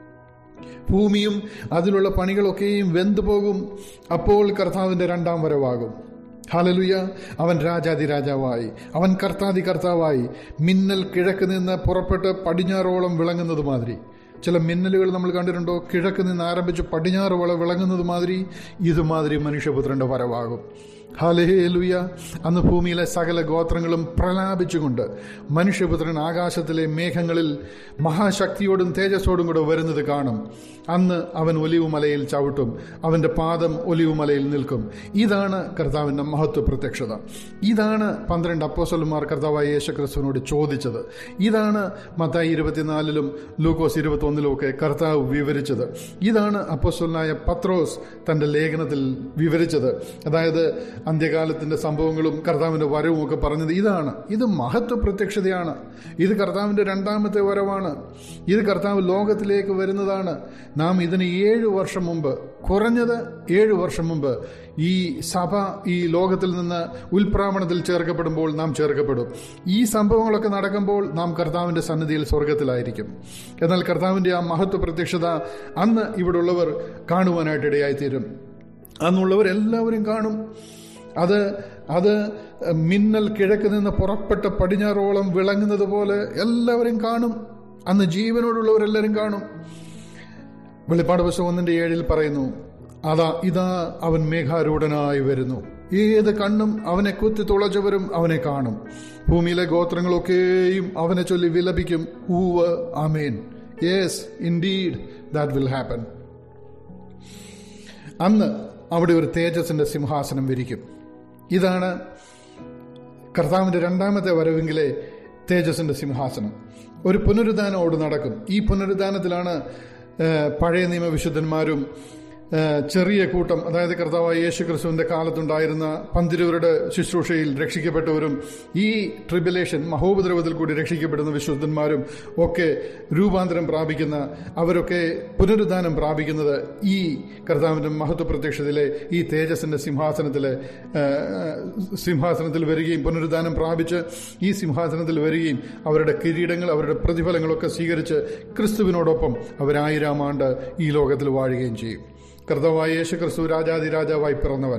[SPEAKER 1] ഭൂമിയും അതിലുള്ള പണികളൊക്കെയും വെന്തുപോകും അപ്പോൾ കർത്താവിന്റെ രണ്ടാം വരവാകും ഹാലലുയ അവൻ രാജാതിരാജാവായി അവൻ കർത്താതി കർത്താവായി മിന്നൽ കിഴക്ക് നിന്ന് പുറപ്പെട്ട് പടിഞ്ഞാറോളം വിളങ്ങുന്നത് മാതിരി ചില മിന്നലുകൾ നമ്മൾ കണ്ടിട്ടുണ്ടോ കിഴക്ക് നിന്ന് ആരംഭിച്ച് പടിഞ്ഞാറ് വളം വിളങ്ങുന്നത് മാതിരി ഇതുമാതിരി മനുഷ്യപുത്രന്റെ വരവാകും ഹാലേലുയ അന്ന് ഭൂമിയിലെ സകല ഗോത്രങ്ങളും പ്രലാപിച്ചുകൊണ്ട് മനുഷ്യപുത്രൻ ആകാശത്തിലെ മേഘങ്ങളിൽ മഹാശക്തിയോടും തേജസ്സോടും കൂടെ വരുന്നത് കാണും അന്ന് അവൻ ഒലിവുമലയിൽ ചവിട്ടും അവന്റെ പാദം ഒലിവുമലയിൽ നിൽക്കും ഇതാണ് കർത്താവിന്റെ മഹത്വ പ്രത്യക്ഷത ഇതാണ് പന്ത്രണ്ട് അപ്പോസലന്മാർ കർത്താവായ യേശുക്രിസ്തുവിനോട് ചോദിച്ചത് ഇതാണ് മത്തായി ഇരുപത്തിനാലിലും ലൂക്കോസ് ഇരുപത്തൊന്നിലും ഒക്കെ കർത്താവ് വിവരിച്ചത് ഇതാണ് അപ്പോസലനായ പത്രോസ് തന്റെ ലേഖനത്തിൽ വിവരിച്ചത് അതായത് അന്ത്യകാലത്തിന്റെ സംഭവങ്ങളും കർത്താവിന്റെ വരവും ഒക്കെ പറഞ്ഞത് ഇതാണ് ഇത് മഹത്വ പ്രത്യക്ഷതയാണ് ഇത് കർത്താവിന്റെ രണ്ടാമത്തെ വരവാണ് ഇത് കർത്താവ് ലോകത്തിലേക്ക് വരുന്നതാണ് നാം ഇതിന് ഏഴു വർഷം മുമ്പ് കുറഞ്ഞത് ഏഴു വർഷം മുമ്പ് ഈ സഭ ഈ ലോകത്തിൽ നിന്ന് ഉൽപ്രാവണത്തിൽ ചേർക്കപ്പെടുമ്പോൾ നാം ചേർക്കപ്പെടും ഈ സംഭവങ്ങളൊക്കെ നടക്കുമ്പോൾ നാം കർത്താവിന്റെ സന്നിധിയിൽ സ്വർഗത്തിലായിരിക്കും എന്നാൽ കർത്താവിന്റെ ആ മഹത്വ പ്രത്യക്ഷത അന്ന് ഇവിടെ ഉള്ളവർ കാണുവാനായിട്ട് ഇടയായിത്തീരും അന്നുള്ളവരെല്ലാവരും കാണും അത് അത് മിന്നൽ കിഴക്ക് നിന്ന് പുറപ്പെട്ട പടിഞ്ഞാറോളം വിളങ്ങുന്നത് പോലെ എല്ലാവരും കാണും അന്ന് ജീവനോടുള്ളവരെല്ലാവരും കാണും വെളിപ്പാട് പുസ്തകം ഒന്നിന്റെ ഏഴിൽ പറയുന്നു അതാ ഇതാ അവൻ മേഘാരൂഢനായി വരുന്നു ഏത് കണ്ണും അവനെ കുത്തി തുളച്ചവരും അവനെ കാണും ഭൂമിയിലെ ഗോത്രങ്ങളൊക്കെയും അവനെ ചൊല്ലി വിലപിക്കും ooh amen yes indeed that will happen അന്ന് അവിടെ ഒരു തേജസിന്റെ സിംഹാസനം വിരിക്കും ഇതാണ് കർത്താവിന്റെ രണ്ടാമത്തെ വരവെങ്കിലെ തേജസിന്റെ സിംഹാസനം ഒരു പുനരുദ്ധാനം നടക്കും ഈ പുനരുദ്ധാനത്തിലാണ് പഴയ നിയമവിശുദ്ധന്മാരും ചെറിയ കൂട്ടം അതായത് കർത്താവായ യേശു ക്രിസ്തുവിന്റെ കാലത്തുണ്ടായിരുന്ന പന്തിരുവരുടെ ശുശ്രൂഷയിൽ രക്ഷിക്കപ്പെട്ടവരും ഈ ട്രിബുലേഷൻ മഹോപദ്രവത്തിൽ കൂടി രക്ഷിക്കപ്പെടുന്ന വിശുദ്ധന്മാരും ഒക്കെ രൂപാന്തരം പ്രാപിക്കുന്ന അവരൊക്കെ പുനരുദ്ധാനം പ്രാപിക്കുന്നത് ഈ കർത്താവിന്റെ മഹത്വ പ്രത്യക്ഷത്തിലെ ഈ തേജസിന്റെ സിംഹാസനത്തിലെ സിംഹാസനത്തിൽ വരികയും പുനരുദ്ധാനം പ്രാപിച്ച് ഈ സിംഹാസനത്തിൽ വരികയും അവരുടെ കിരീടങ്ങൾ അവരുടെ പ്രതിഫലങ്ങളൊക്കെ സ്വീകരിച്ച് ക്രിസ്തുവിനോടൊപ്പം അവരായിരം ആണ്ട് ഈ ലോകത്തിൽ വാഴുകയും ചെയ്യും കർത്താവായ യേശു ക്രിസ്തു രാജാതിരാജാവായി പിറന്നവൻ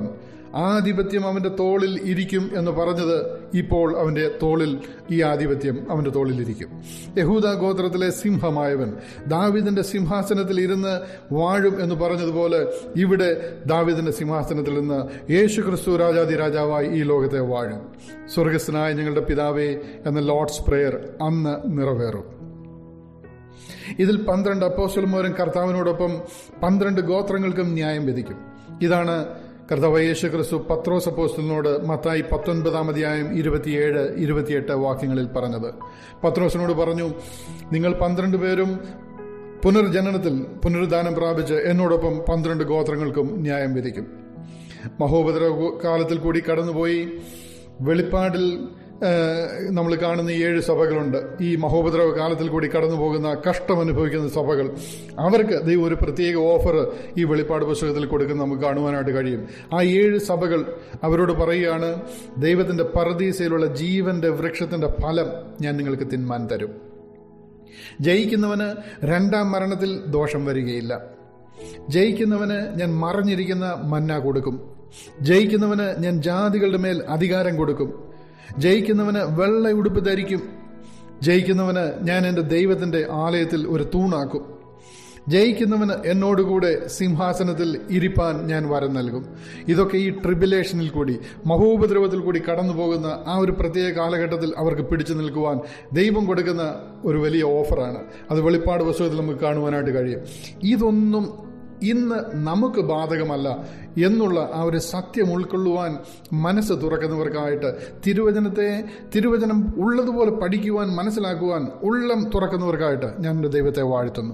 [SPEAKER 1] ആധിപത്യം അവന്റെ തോളിൽ ഇരിക്കും എന്ന് പറഞ്ഞത് ഇപ്പോൾ അവന്റെ തോളിൽ ഈ ആധിപത്യം അവന്റെ തോളിൽ ഇരിക്കും യഹൂദ ഗോത്രത്തിലെ സിംഹമായവൻ ദാവിദിന്റെ സിംഹാസനത്തിൽ ഇരുന്ന് വാഴും എന്ന് പറഞ്ഞതുപോലെ ഇവിടെ ദാവിദിന്റെ സിംഹാസനത്തിൽ നിന്ന് യേശു ക്രിസ്തു രാജാതി രാജാവായി ഈ ലോകത്തെ വാഴും സ്വർഗസ്ഥനായ ഞങ്ങളുടെ പിതാവേ എന്ന ലോർഡ്സ് പ്രേയർ അന്ന് നിറവേറും ഇതിൽ പന്ത്രണ്ട് അപ്പോസ്റ്റലന്മാരും കർത്താവിനോടൊപ്പം പന്ത്രണ്ട് ഗോത്രങ്ങൾക്കും ന്യായം വിധിക്കും ഇതാണ് കർത്താവ് യേശു ക്രിസ്തു പത്രോസ് അപ്പോസ്റ്റലിനോട് മത്തായി പത്തൊൻപതാം അധ്യായം ഇരുപത്തിയേഴ് ഇരുപത്തിയെട്ട് വാക്യങ്ങളിൽ പറഞ്ഞത് പത്രോസിനോട് പറഞ്ഞു നിങ്ങൾ പന്ത്രണ്ട് പേരും പുനർജനനത്തിൽ പുനരുദ്ധാനം പ്രാപിച്ച് എന്നോടൊപ്പം പന്ത്രണ്ട് ഗോത്രങ്ങൾക്കും ന്യായം വിധിക്കും മഹോപദ്രവ കാലത്തിൽ കൂടി കടന്നുപോയി വെളിപ്പാടിൽ നമ്മൾ കാണുന്ന ഏഴ് സഭകളുണ്ട് ഈ മഹോപദ്രവ കാലത്തിൽ കൂടി കടന്നു പോകുന്ന കഷ്ടം അനുഭവിക്കുന്ന സഭകൾ അവർക്ക് ദൈവം ഒരു പ്രത്യേക ഓഫർ ഈ വെളിപ്പാട് പുസ്തകത്തിൽ കൊടുക്കുന്ന നമുക്ക് കാണുവാനായിട്ട് കഴിയും ആ ഏഴ് സഭകൾ അവരോട് പറയുകയാണ് ദൈവത്തിന്റെ പരദീസയിലുള്ള ജീവന്റെ വൃക്ഷത്തിന്റെ ഫലം ഞാൻ നിങ്ങൾക്ക് തിന്മാൻ തരും ജയിക്കുന്നവന് രണ്ടാം മരണത്തിൽ ദോഷം വരികയില്ല ജയിക്കുന്നവന് ഞാൻ മറഞ്ഞിരിക്കുന്ന മന്ന കൊടുക്കും ജയിക്കുന്നവന് ഞാൻ ജാതികളുടെ മേൽ അധികാരം കൊടുക്കും ജയിക്കുന്നവന് വെള്ള ഉടുപ്പ് ധരിക്കും ജയിക്കുന്നവന് ഞാൻ എൻ്റെ ദൈവത്തിന്റെ ആലയത്തിൽ ഒരു തൂണാക്കും ജയിക്കുന്നവന് എന്നോടുകൂടെ സിംഹാസനത്തിൽ ഇരിപ്പാൻ ഞാൻ വരം നൽകും ഇതൊക്കെ ഈ ട്രിബുലേഷനിൽ കൂടി മഹോപദ്രവത്തിൽ കൂടി കടന്നു പോകുന്ന ആ ഒരു പ്രത്യേക കാലഘട്ടത്തിൽ അവർക്ക് പിടിച്ചു നിൽക്കുവാൻ ദൈവം കൊടുക്കുന്ന ഒരു വലിയ ഓഫറാണ് അത് വെളിപ്പാട് പുസ്തകത്തിൽ നമുക്ക് കാണുവാനായിട്ട് കഴിയും ഇതൊന്നും ഇന്ന് നമുക്ക് ബാധകമല്ല എന്നുള്ള ആ ഒരു സത്യം ഉൾക്കൊള്ളുവാൻ മനസ്സ് തുറക്കുന്നവർക്കായിട്ട് തിരുവചനത്തെ തിരുവചനം ഉള്ളതുപോലെ പഠിക്കുവാൻ മനസ്സിലാക്കുവാൻ ഉള്ളം തുറക്കുന്നവർക്കായിട്ട് ഞാൻ എൻ്റെ ദൈവത്തെ വാഴ്ത്തുന്നു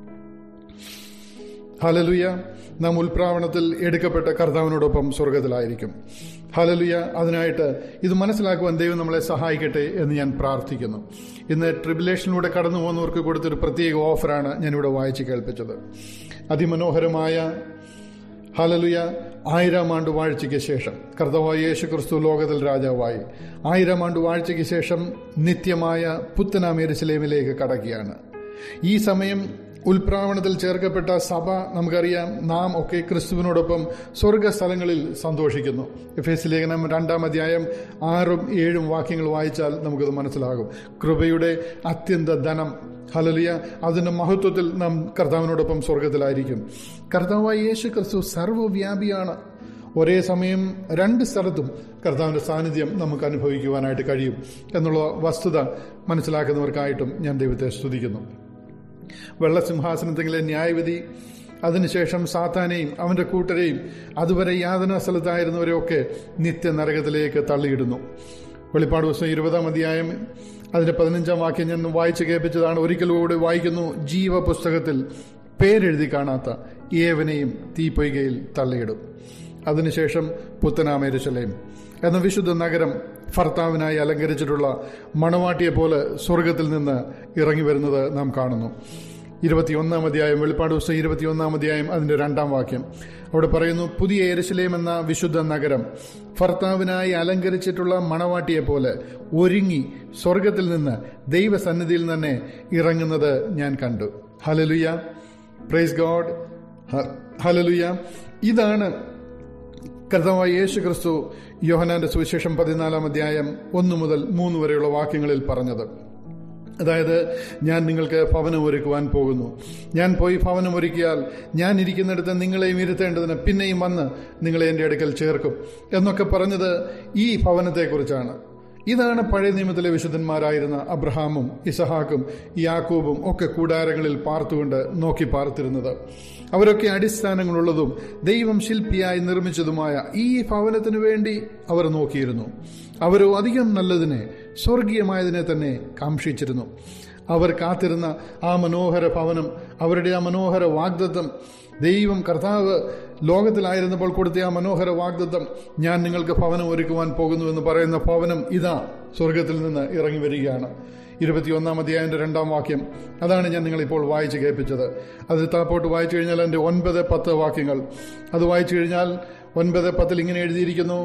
[SPEAKER 1] ഹലലുയ നാം ഉൽപ്രാവണത്തിൽ എടുക്കപ്പെട്ട കർത്താവിനോടൊപ്പം സ്വർഗത്തിലായിരിക്കും ഹലലുയ അതിനായിട്ട് ഇത് മനസ്സിലാക്കുവാൻ ദൈവം നമ്മളെ സഹായിക്കട്ടെ എന്ന് ഞാൻ പ്രാർത്ഥിക്കുന്നു ഇന്ന് ട്രിബുലേഷനിലൂടെ കടന്നു പോകുന്നവർക്ക് കൊടുത്തൊരു പ്രത്യേക ഓഫറാണ് ഞാനിവിടെ വായിച്ച് കേൾപ്പിച്ചത് അതിമനോഹരമായ ഹലലുയ ആയിരം ആണ്ട് വാഴ്ചയ്ക്ക് ശേഷം കർത്തവായ യേശു ക്രിസ്തു ലോകത്തിൽ രാജാവായി ആയിരം ആണ്ട് വാഴ്ചയ്ക്ക് ശേഷം നിത്യമായ പുത്തനാമേരിശിലേമിലേക്ക് കടക്കുകയാണ് ഈ സമയം ഉൽപ്രാവണത്തിൽ ചേർക്കപ്പെട്ട സഭ നമുക്കറിയാം നാം ഒക്കെ ക്രിസ്തുവിനോടൊപ്പം സ്വർഗസ്ഥലങ്ങളിൽ സന്തോഷിക്കുന്നു എഫ് എസ് ലേഖനം രണ്ടാം അധ്യായം ആറും ഏഴും വാക്യങ്ങൾ വായിച്ചാൽ നമുക്കത് മനസ്സിലാകും കൃപയുടെ അത്യന്ത ധനം ഹലലിയ അതിന്റെ മഹത്വത്തിൽ നാം കർത്താവിനോടൊപ്പം സ്വർഗത്തിലായിരിക്കും കർത്താവായ യേശു ക്രിസ്തു സർവ്വവ്യാപിയാണ് ഒരേ സമയം രണ്ട് സ്ഥലത്തും കർത്താവിന്റെ സാന്നിധ്യം നമുക്ക് അനുഭവിക്കുവാനായിട്ട് കഴിയും എന്നുള്ള വസ്തുത മനസ്സിലാക്കുന്നവർക്കായിട്ടും ഞാൻ ദൈവത്തെ സ്തുതിക്കുന്നു വെള്ളസിംഹാസനത്തിലെ ന്യായവിധി അതിനുശേഷം സാത്താനെയും അവന്റെ കൂട്ടരെയും അതുവരെ യാതനാ സ്ഥലത്തായിരുന്നവരെയൊക്കെ നിത്യ നരകത്തിലേക്ക് തള്ളിയിടുന്നു വെളിപ്പാട് ദിവസം ഇരുപതാം അധ്യായം അതിന്റെ പതിനഞ്ചാം വാക്യം ഞാൻ വായിച്ചു കേൾപ്പിച്ചതാണ് ഒരിക്കലൂടെ വായിക്കുന്നു ജീവപുസ്തകത്തിൽ പേരെഴുതി കാണാത്ത ഏവനെയും തീപ്പൊയ്കയിൽ തള്ളിയിടും അതിനുശേഷം പുത്തനാമേരുശലയും എന്ന വിശുദ്ധ നഗരം ഭർത്താവിനായി അലങ്കരിച്ചിട്ടുള്ള മണവാട്ടിയെ പോലെ സ്വർഗത്തിൽ നിന്ന് ഇറങ്ങി വരുന്നത് നാം കാണുന്നു ഇരുപത്തിയൊന്നാം അധ്യായം വെളിപ്പാട് ദിവസം ഇരുപത്തിയൊന്നാം അധ്യായം അതിന്റെ രണ്ടാം വാക്യം അവിടെ പറയുന്നു പുതിയ എരശിലേം എന്ന വിശുദ്ധ നഗരം ഭർത്താവിനായി അലങ്കരിച്ചിട്ടുള്ള മണവാട്ടിയെ പോലെ ഒരുങ്ങി സ്വർഗത്തിൽ നിന്ന് ദൈവസന്നിധിയിൽ തന്നെ ഇറങ്ങുന്നത് ഞാൻ കണ്ടു ഹലലുയ പ്രൈസ് ഗോഡ് ഹലലുയ ഇതാണ് കർത്താവായ യേശു ക്രിസ്തു യോഹനാന്റെ സുവിശേഷം പതിനാലാം അധ്യായം ഒന്നു മുതൽ മൂന്ന് വരെയുള്ള വാക്യങ്ങളിൽ പറഞ്ഞത് അതായത് ഞാൻ നിങ്ങൾക്ക് ഭവനം ഒരുക്കുവാൻ പോകുന്നു ഞാൻ പോയി ഭവനം ഒരുക്കിയാൽ ഞാൻ ഇരിക്കുന്നിടത്ത് നിങ്ങളെയും ഇരുത്തേണ്ടതിന് പിന്നെയും വന്ന് നിങ്ങളെ എൻ്റെ അടുക്കൽ ചേർക്കും എന്നൊക്കെ പറഞ്ഞത് ഈ ഭവനത്തെക്കുറിച്ചാണ് ഇതാണ് പഴയ നിയമത്തിലെ വിശുദ്ധന്മാരായിരുന്ന അബ്രഹാമും ഇസഹാക്കും യാക്കൂബും ഒക്കെ കൂടാരങ്ങളിൽ പാർത്തുകൊണ്ട് നോക്കി പാർത്തിരുന്നത് അവരൊക്കെ അടിസ്ഥാനങ്ങളുള്ളതും ദൈവം ശില്പിയായി നിർമ്മിച്ചതുമായ ഈ ഭവനത്തിനു വേണ്ടി അവർ നോക്കിയിരുന്നു അവരോ അധികം നല്ലതിനെ സ്വർഗീയമായതിനെ തന്നെ കാക്ഷിച്ചിരുന്നു അവർ കാത്തിരുന്ന ആ മനോഹര ഭവനം അവരുടെ ആ മനോഹര വാഗ്ദത്വം ദൈവം കർത്താവ് ലോകത്തിലായിരുന്നപ്പോൾ കൊടുത്ത ആ മനോഹര വാഗ്ദത്വം ഞാൻ നിങ്ങൾക്ക് ഭവനം ഒരുക്കുവാൻ പോകുന്നു എന്ന് പറയുന്ന ഭവനം ഇതാ സ്വർഗത്തിൽ നിന്ന് ഇറങ്ങി വരികയാണ് ഇരുപത്തിയൊന്നാം അധ്യായന്റെ രണ്ടാം വാക്യം അതാണ് ഞാൻ നിങ്ങളിപ്പോൾ വായിച്ച് കേൾപ്പിച്ചത് അത് താപ്പോട്ട് വായിച്ചു കഴിഞ്ഞാൽ എൻ്റെ ഒൻപത് പത്ത് വാക്യങ്ങൾ അത് വായിച്ചു കഴിഞ്ഞാൽ ഒൻപത് പത്തിൽ ഇങ്ങനെ എഴുതിയിരിക്കുന്നു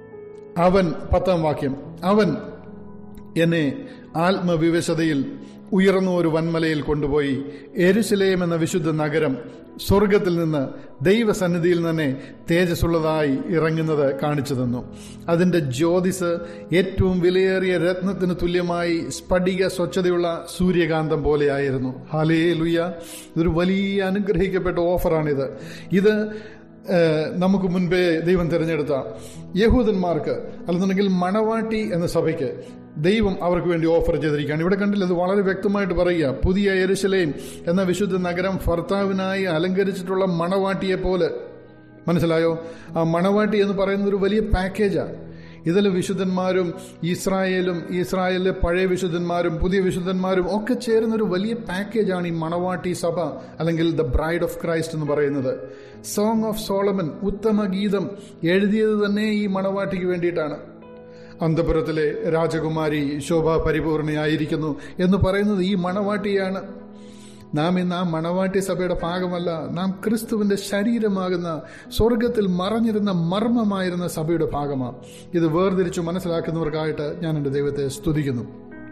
[SPEAKER 1] അവൻ പത്താം വാക്യം അവൻ എന്നെ ആത്മവിവശതയിൽ ഉയർന്ന ഒരു വൻമലയിൽ കൊണ്ടുപോയി എരുശലേം എന്ന വിശുദ്ധ നഗരം സ്വർഗത്തിൽ നിന്ന് ദൈവസന്നിധിയിൽ തന്നെ തേജസ്സുള്ളതായി ഇറങ്ങുന്നത് കാണിച്ചു തന്നു അതിന്റെ ജ്യോതിസ് ഏറ്റവും വിലയേറിയ രത്നത്തിന് തുല്യമായി സ്ഫടിക സ്വച്ഛതയുള്ള സൂര്യകാന്തം പോലെയായിരുന്നു ഹാലേ ലുയ്യ ഇതൊരു വലിയ അനുഗ്രഹിക്കപ്പെട്ട ഓഫറാണിത് ഇത് ഏഹ്, നമുക്ക് മുൻപേ ദൈവം തിരഞ്ഞെടുത്ത യഹൂദന്മാർക്ക് അല്ലെന്നുണ്ടെങ്കിൽ മണവാട്ടി എന്ന സഭയ്ക്ക് ദൈവം അവർക്ക് വേണ്ടി ഓഫർ ചെയ്തിരിക്കുകയാണ് ഇവിടെ കണ്ടില്ല ഇത് വളരെ വ്യക്തമായിട്ട് പറയുക പുതിയ എരുശലേം എന്ന വിശുദ്ധ നഗരം ഭർത്താവിനായി അലങ്കരിച്ചിട്ടുള്ള മണവാട്ടിയെ പോലെ മനസ്സിലായോ ആ മണവാട്ടി എന്ന് പറയുന്നത് ഒരു വലിയ പാക്കേജാണ് ഇതിൽ വിശുദ്ധന്മാരും ഇസ്രായേലും ഇസ്രായേലിലെ പഴയ വിശുദ്ധന്മാരും പുതിയ വിശുദ്ധന്മാരും ഒക്കെ ചേരുന്ന ഒരു വലിയ പാക്കേജാണ് ഈ മണവാട്ടി സഭ അല്ലെങ്കിൽ ദ ബ്രൈഡ് ഓഫ് ക്രൈസ്റ്റ് എന്ന് പറയുന്നത് സോങ് ഓഫ് സോളമൻ ഉത്തമ ഗീതം എഴുതിയത് തന്നെ ഈ മണവാട്ടിക്ക് വേണ്ടിയിട്ടാണ് അന്തപുരത്തിലെ രാജകുമാരി ശോഭ പരിപൂർണയായിരിക്കുന്നു എന്ന് പറയുന്നത് ഈ മണവാട്ടിയാണ് നാം ഇന്ന് ആ മണവാട്ടി സഭയുടെ ഭാഗമല്ല നാം ക്രിസ്തുവിന്റെ ശരീരമാകുന്ന സ്വർഗത്തിൽ മറഞ്ഞിരുന്ന മർമ്മമായിരുന്ന സഭയുടെ ഭാഗമാണ് ഇത് വേർതിരിച്ചു മനസ്സിലാക്കുന്നവർക്കായിട്ട് ഞാൻ എൻ്റെ ദൈവത്തെ സ്തുതിക്കുന്നു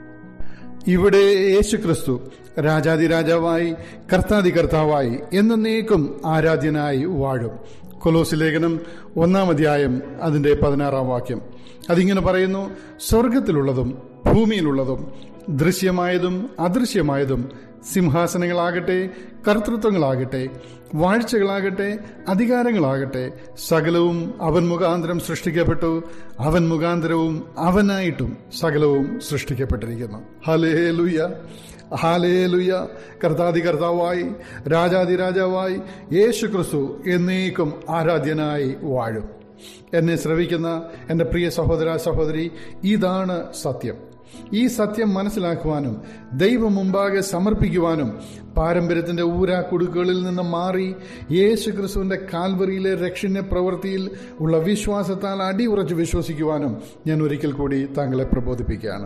[SPEAKER 1] ഇവിടെ യേശു ക്രിസ്തു രാജാതിരാജാവായി കർത്താതി കർത്താവായി എന്നേക്കും ആരാധ്യനായി വാഴും കൊലോസി ലേഖനം ഒന്നാം അധ്യായം അതിന്റെ പതിനാറാം വാക്യം അതിങ്ങനെ പറയുന്നു സ്വർഗത്തിലുള്ളതും ഭൂമിയിലുള്ളതും ദൃശ്യമായതും അദൃശ്യമായതും സിംഹാസനങ്ങളാകട്ടെ കർത്തൃത്വങ്ങളാകട്ടെ വാഴ്ചകളാകട്ടെ അധികാരങ്ങളാകട്ടെ സകലവും അവൻ മുഖാന്തരം സൃഷ്ടിക്കപ്പെട്ടു അവൻ മുഖാന്തരവും അവനായിട്ടും സകലവും സൃഷ്ടിക്കപ്പെട്ടിരിക്കുന്നു ഹലേ ലുയ്യ ഹാലേ ലുയ്യ കർത്താതി കർത്താവായി രാജാതി രാജാവായി യേശു ക്രിസ്തു എന്നേക്കും ആരാധ്യനായി വാഴും എന്നെ ശ്രവിക്കുന്ന എൻ്റെ പ്രിയ സഹോദര സഹോദരി ഇതാണ് സത്യം ഈ സത്യം മനസ്സിലാക്കുവാനും ദൈവം മുമ്പാകെ സമർപ്പിക്കുവാനും പാരമ്പര്യത്തിന്റെ ഊരാക്കുടുക്കുകളിൽ നിന്ന് മാറി യേശു ക്രിസ്തുവിന്റെ കാൽവറിയിലെ രക്ഷണ്യ പ്രവൃത്തിയിൽ ഉള്ള വിശ്വാസത്താൽ അടിയുറച്ച് വിശ്വസിക്കുവാനും ഞാൻ ഒരിക്കൽ കൂടി താങ്കളെ പ്രബോധിപ്പിക്കുകയാണ്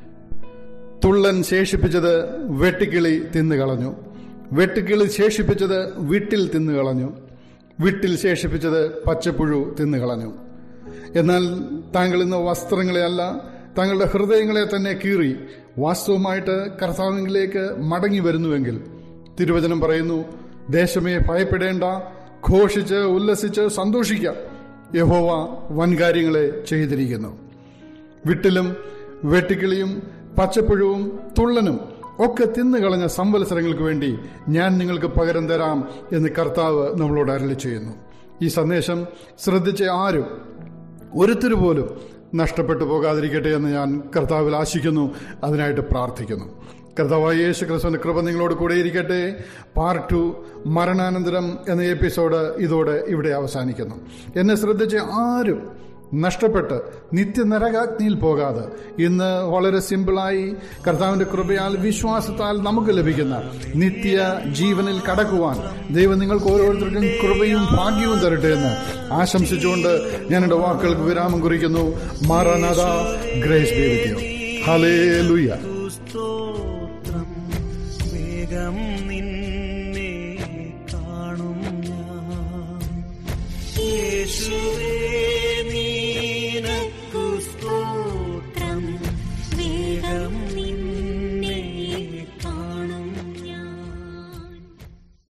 [SPEAKER 1] തുള്ളൻ ശേഷിപ്പിച്ചത് വെട്ടിക്കിളി തിന്നുകളഞ്ഞു വെട്ടുകിളി ശേഷിപ്പിച്ചത് വിട്ടിൽ തിന്നുകളഞ്ഞു വിട്ടിൽ ശേഷിപ്പിച്ചത് പച്ചപ്പുഴു തിന്നുകളഞ്ഞു എന്നാൽ താങ്കൾ ഇന്ന് വസ്ത്രങ്ങളെ അല്ല തങ്ങളുടെ ഹൃദയങ്ങളെ തന്നെ കീറി വാസ്തവമായിട്ട് കർത്താവിലേക്ക് മടങ്ങി വരുന്നുവെങ്കിൽ തിരുവചനം പറയുന്നു ദേശമേ ഭയപ്പെടേണ്ട ഘോഷിച്ച് ഉല്ലസിച്ച് സന്തോഷിക്കാം യഹോവ വൻകാര്യങ്ങളെ ചെയ്തിരിക്കുന്നു വിട്ടിലും വെട്ടിക്കിളിയും പച്ചപ്പുഴവും തുള്ളനും ഒക്കെ തിന്നുകളഞ്ഞ സംവത്സരങ്ങൾക്ക് വേണ്ടി ഞാൻ നിങ്ങൾക്ക് പകരം തരാം എന്ന് കർത്താവ് നമ്മളോട് അരളി ചെയ്യുന്നു ഈ സന്ദേശം ശ്രദ്ധിച്ച ആരും ഒരുത്തരു പോലും നഷ്ടപ്പെട്ടു പോകാതിരിക്കട്ടെ എന്ന് ഞാൻ കർത്താവിൽ ആശിക്കുന്നു അതിനായിട്ട് പ്രാർത്ഥിക്കുന്നു കർത്താവായ യേശു ക്രിസ്തുവിന്റെ കൃപ നിങ്ങളോട് കൂടെ ഇരിക്കട്ടെ പാർട്ട് ടു മരണാനന്തരം എന്ന എപ്പിസോഡ് ഇതോടെ ഇവിടെ അവസാനിക്കുന്നു എന്നെ ശ്രദ്ധിച്ച് ആരും നഷ്ടപ്പെട്ട് നിത്യനരകാഗ്നിയിൽ പോകാതെ ഇന്ന് വളരെ സിമ്പിളായി കർത്താവിന്റെ കൃപയാൽ വിശ്വാസത്താൽ നമുക്ക് ലഭിക്കുന്ന നിത്യ ജീവനിൽ കടക്കുവാൻ ദൈവം നിങ്ങൾക്ക് ഓരോരുത്തർക്കും കൃപയും ഭാഗ്യവും തരട്ടെ എന്ന് ആശംസിച്ചുകൊണ്ട് ഞാൻ എൻ്റെ വാക്കുകൾക്ക് വിരാമം കുറിക്കുന്നു മാറാനാഥ ഗ്രേസ് ബി വിത്ത് യു ഹലേ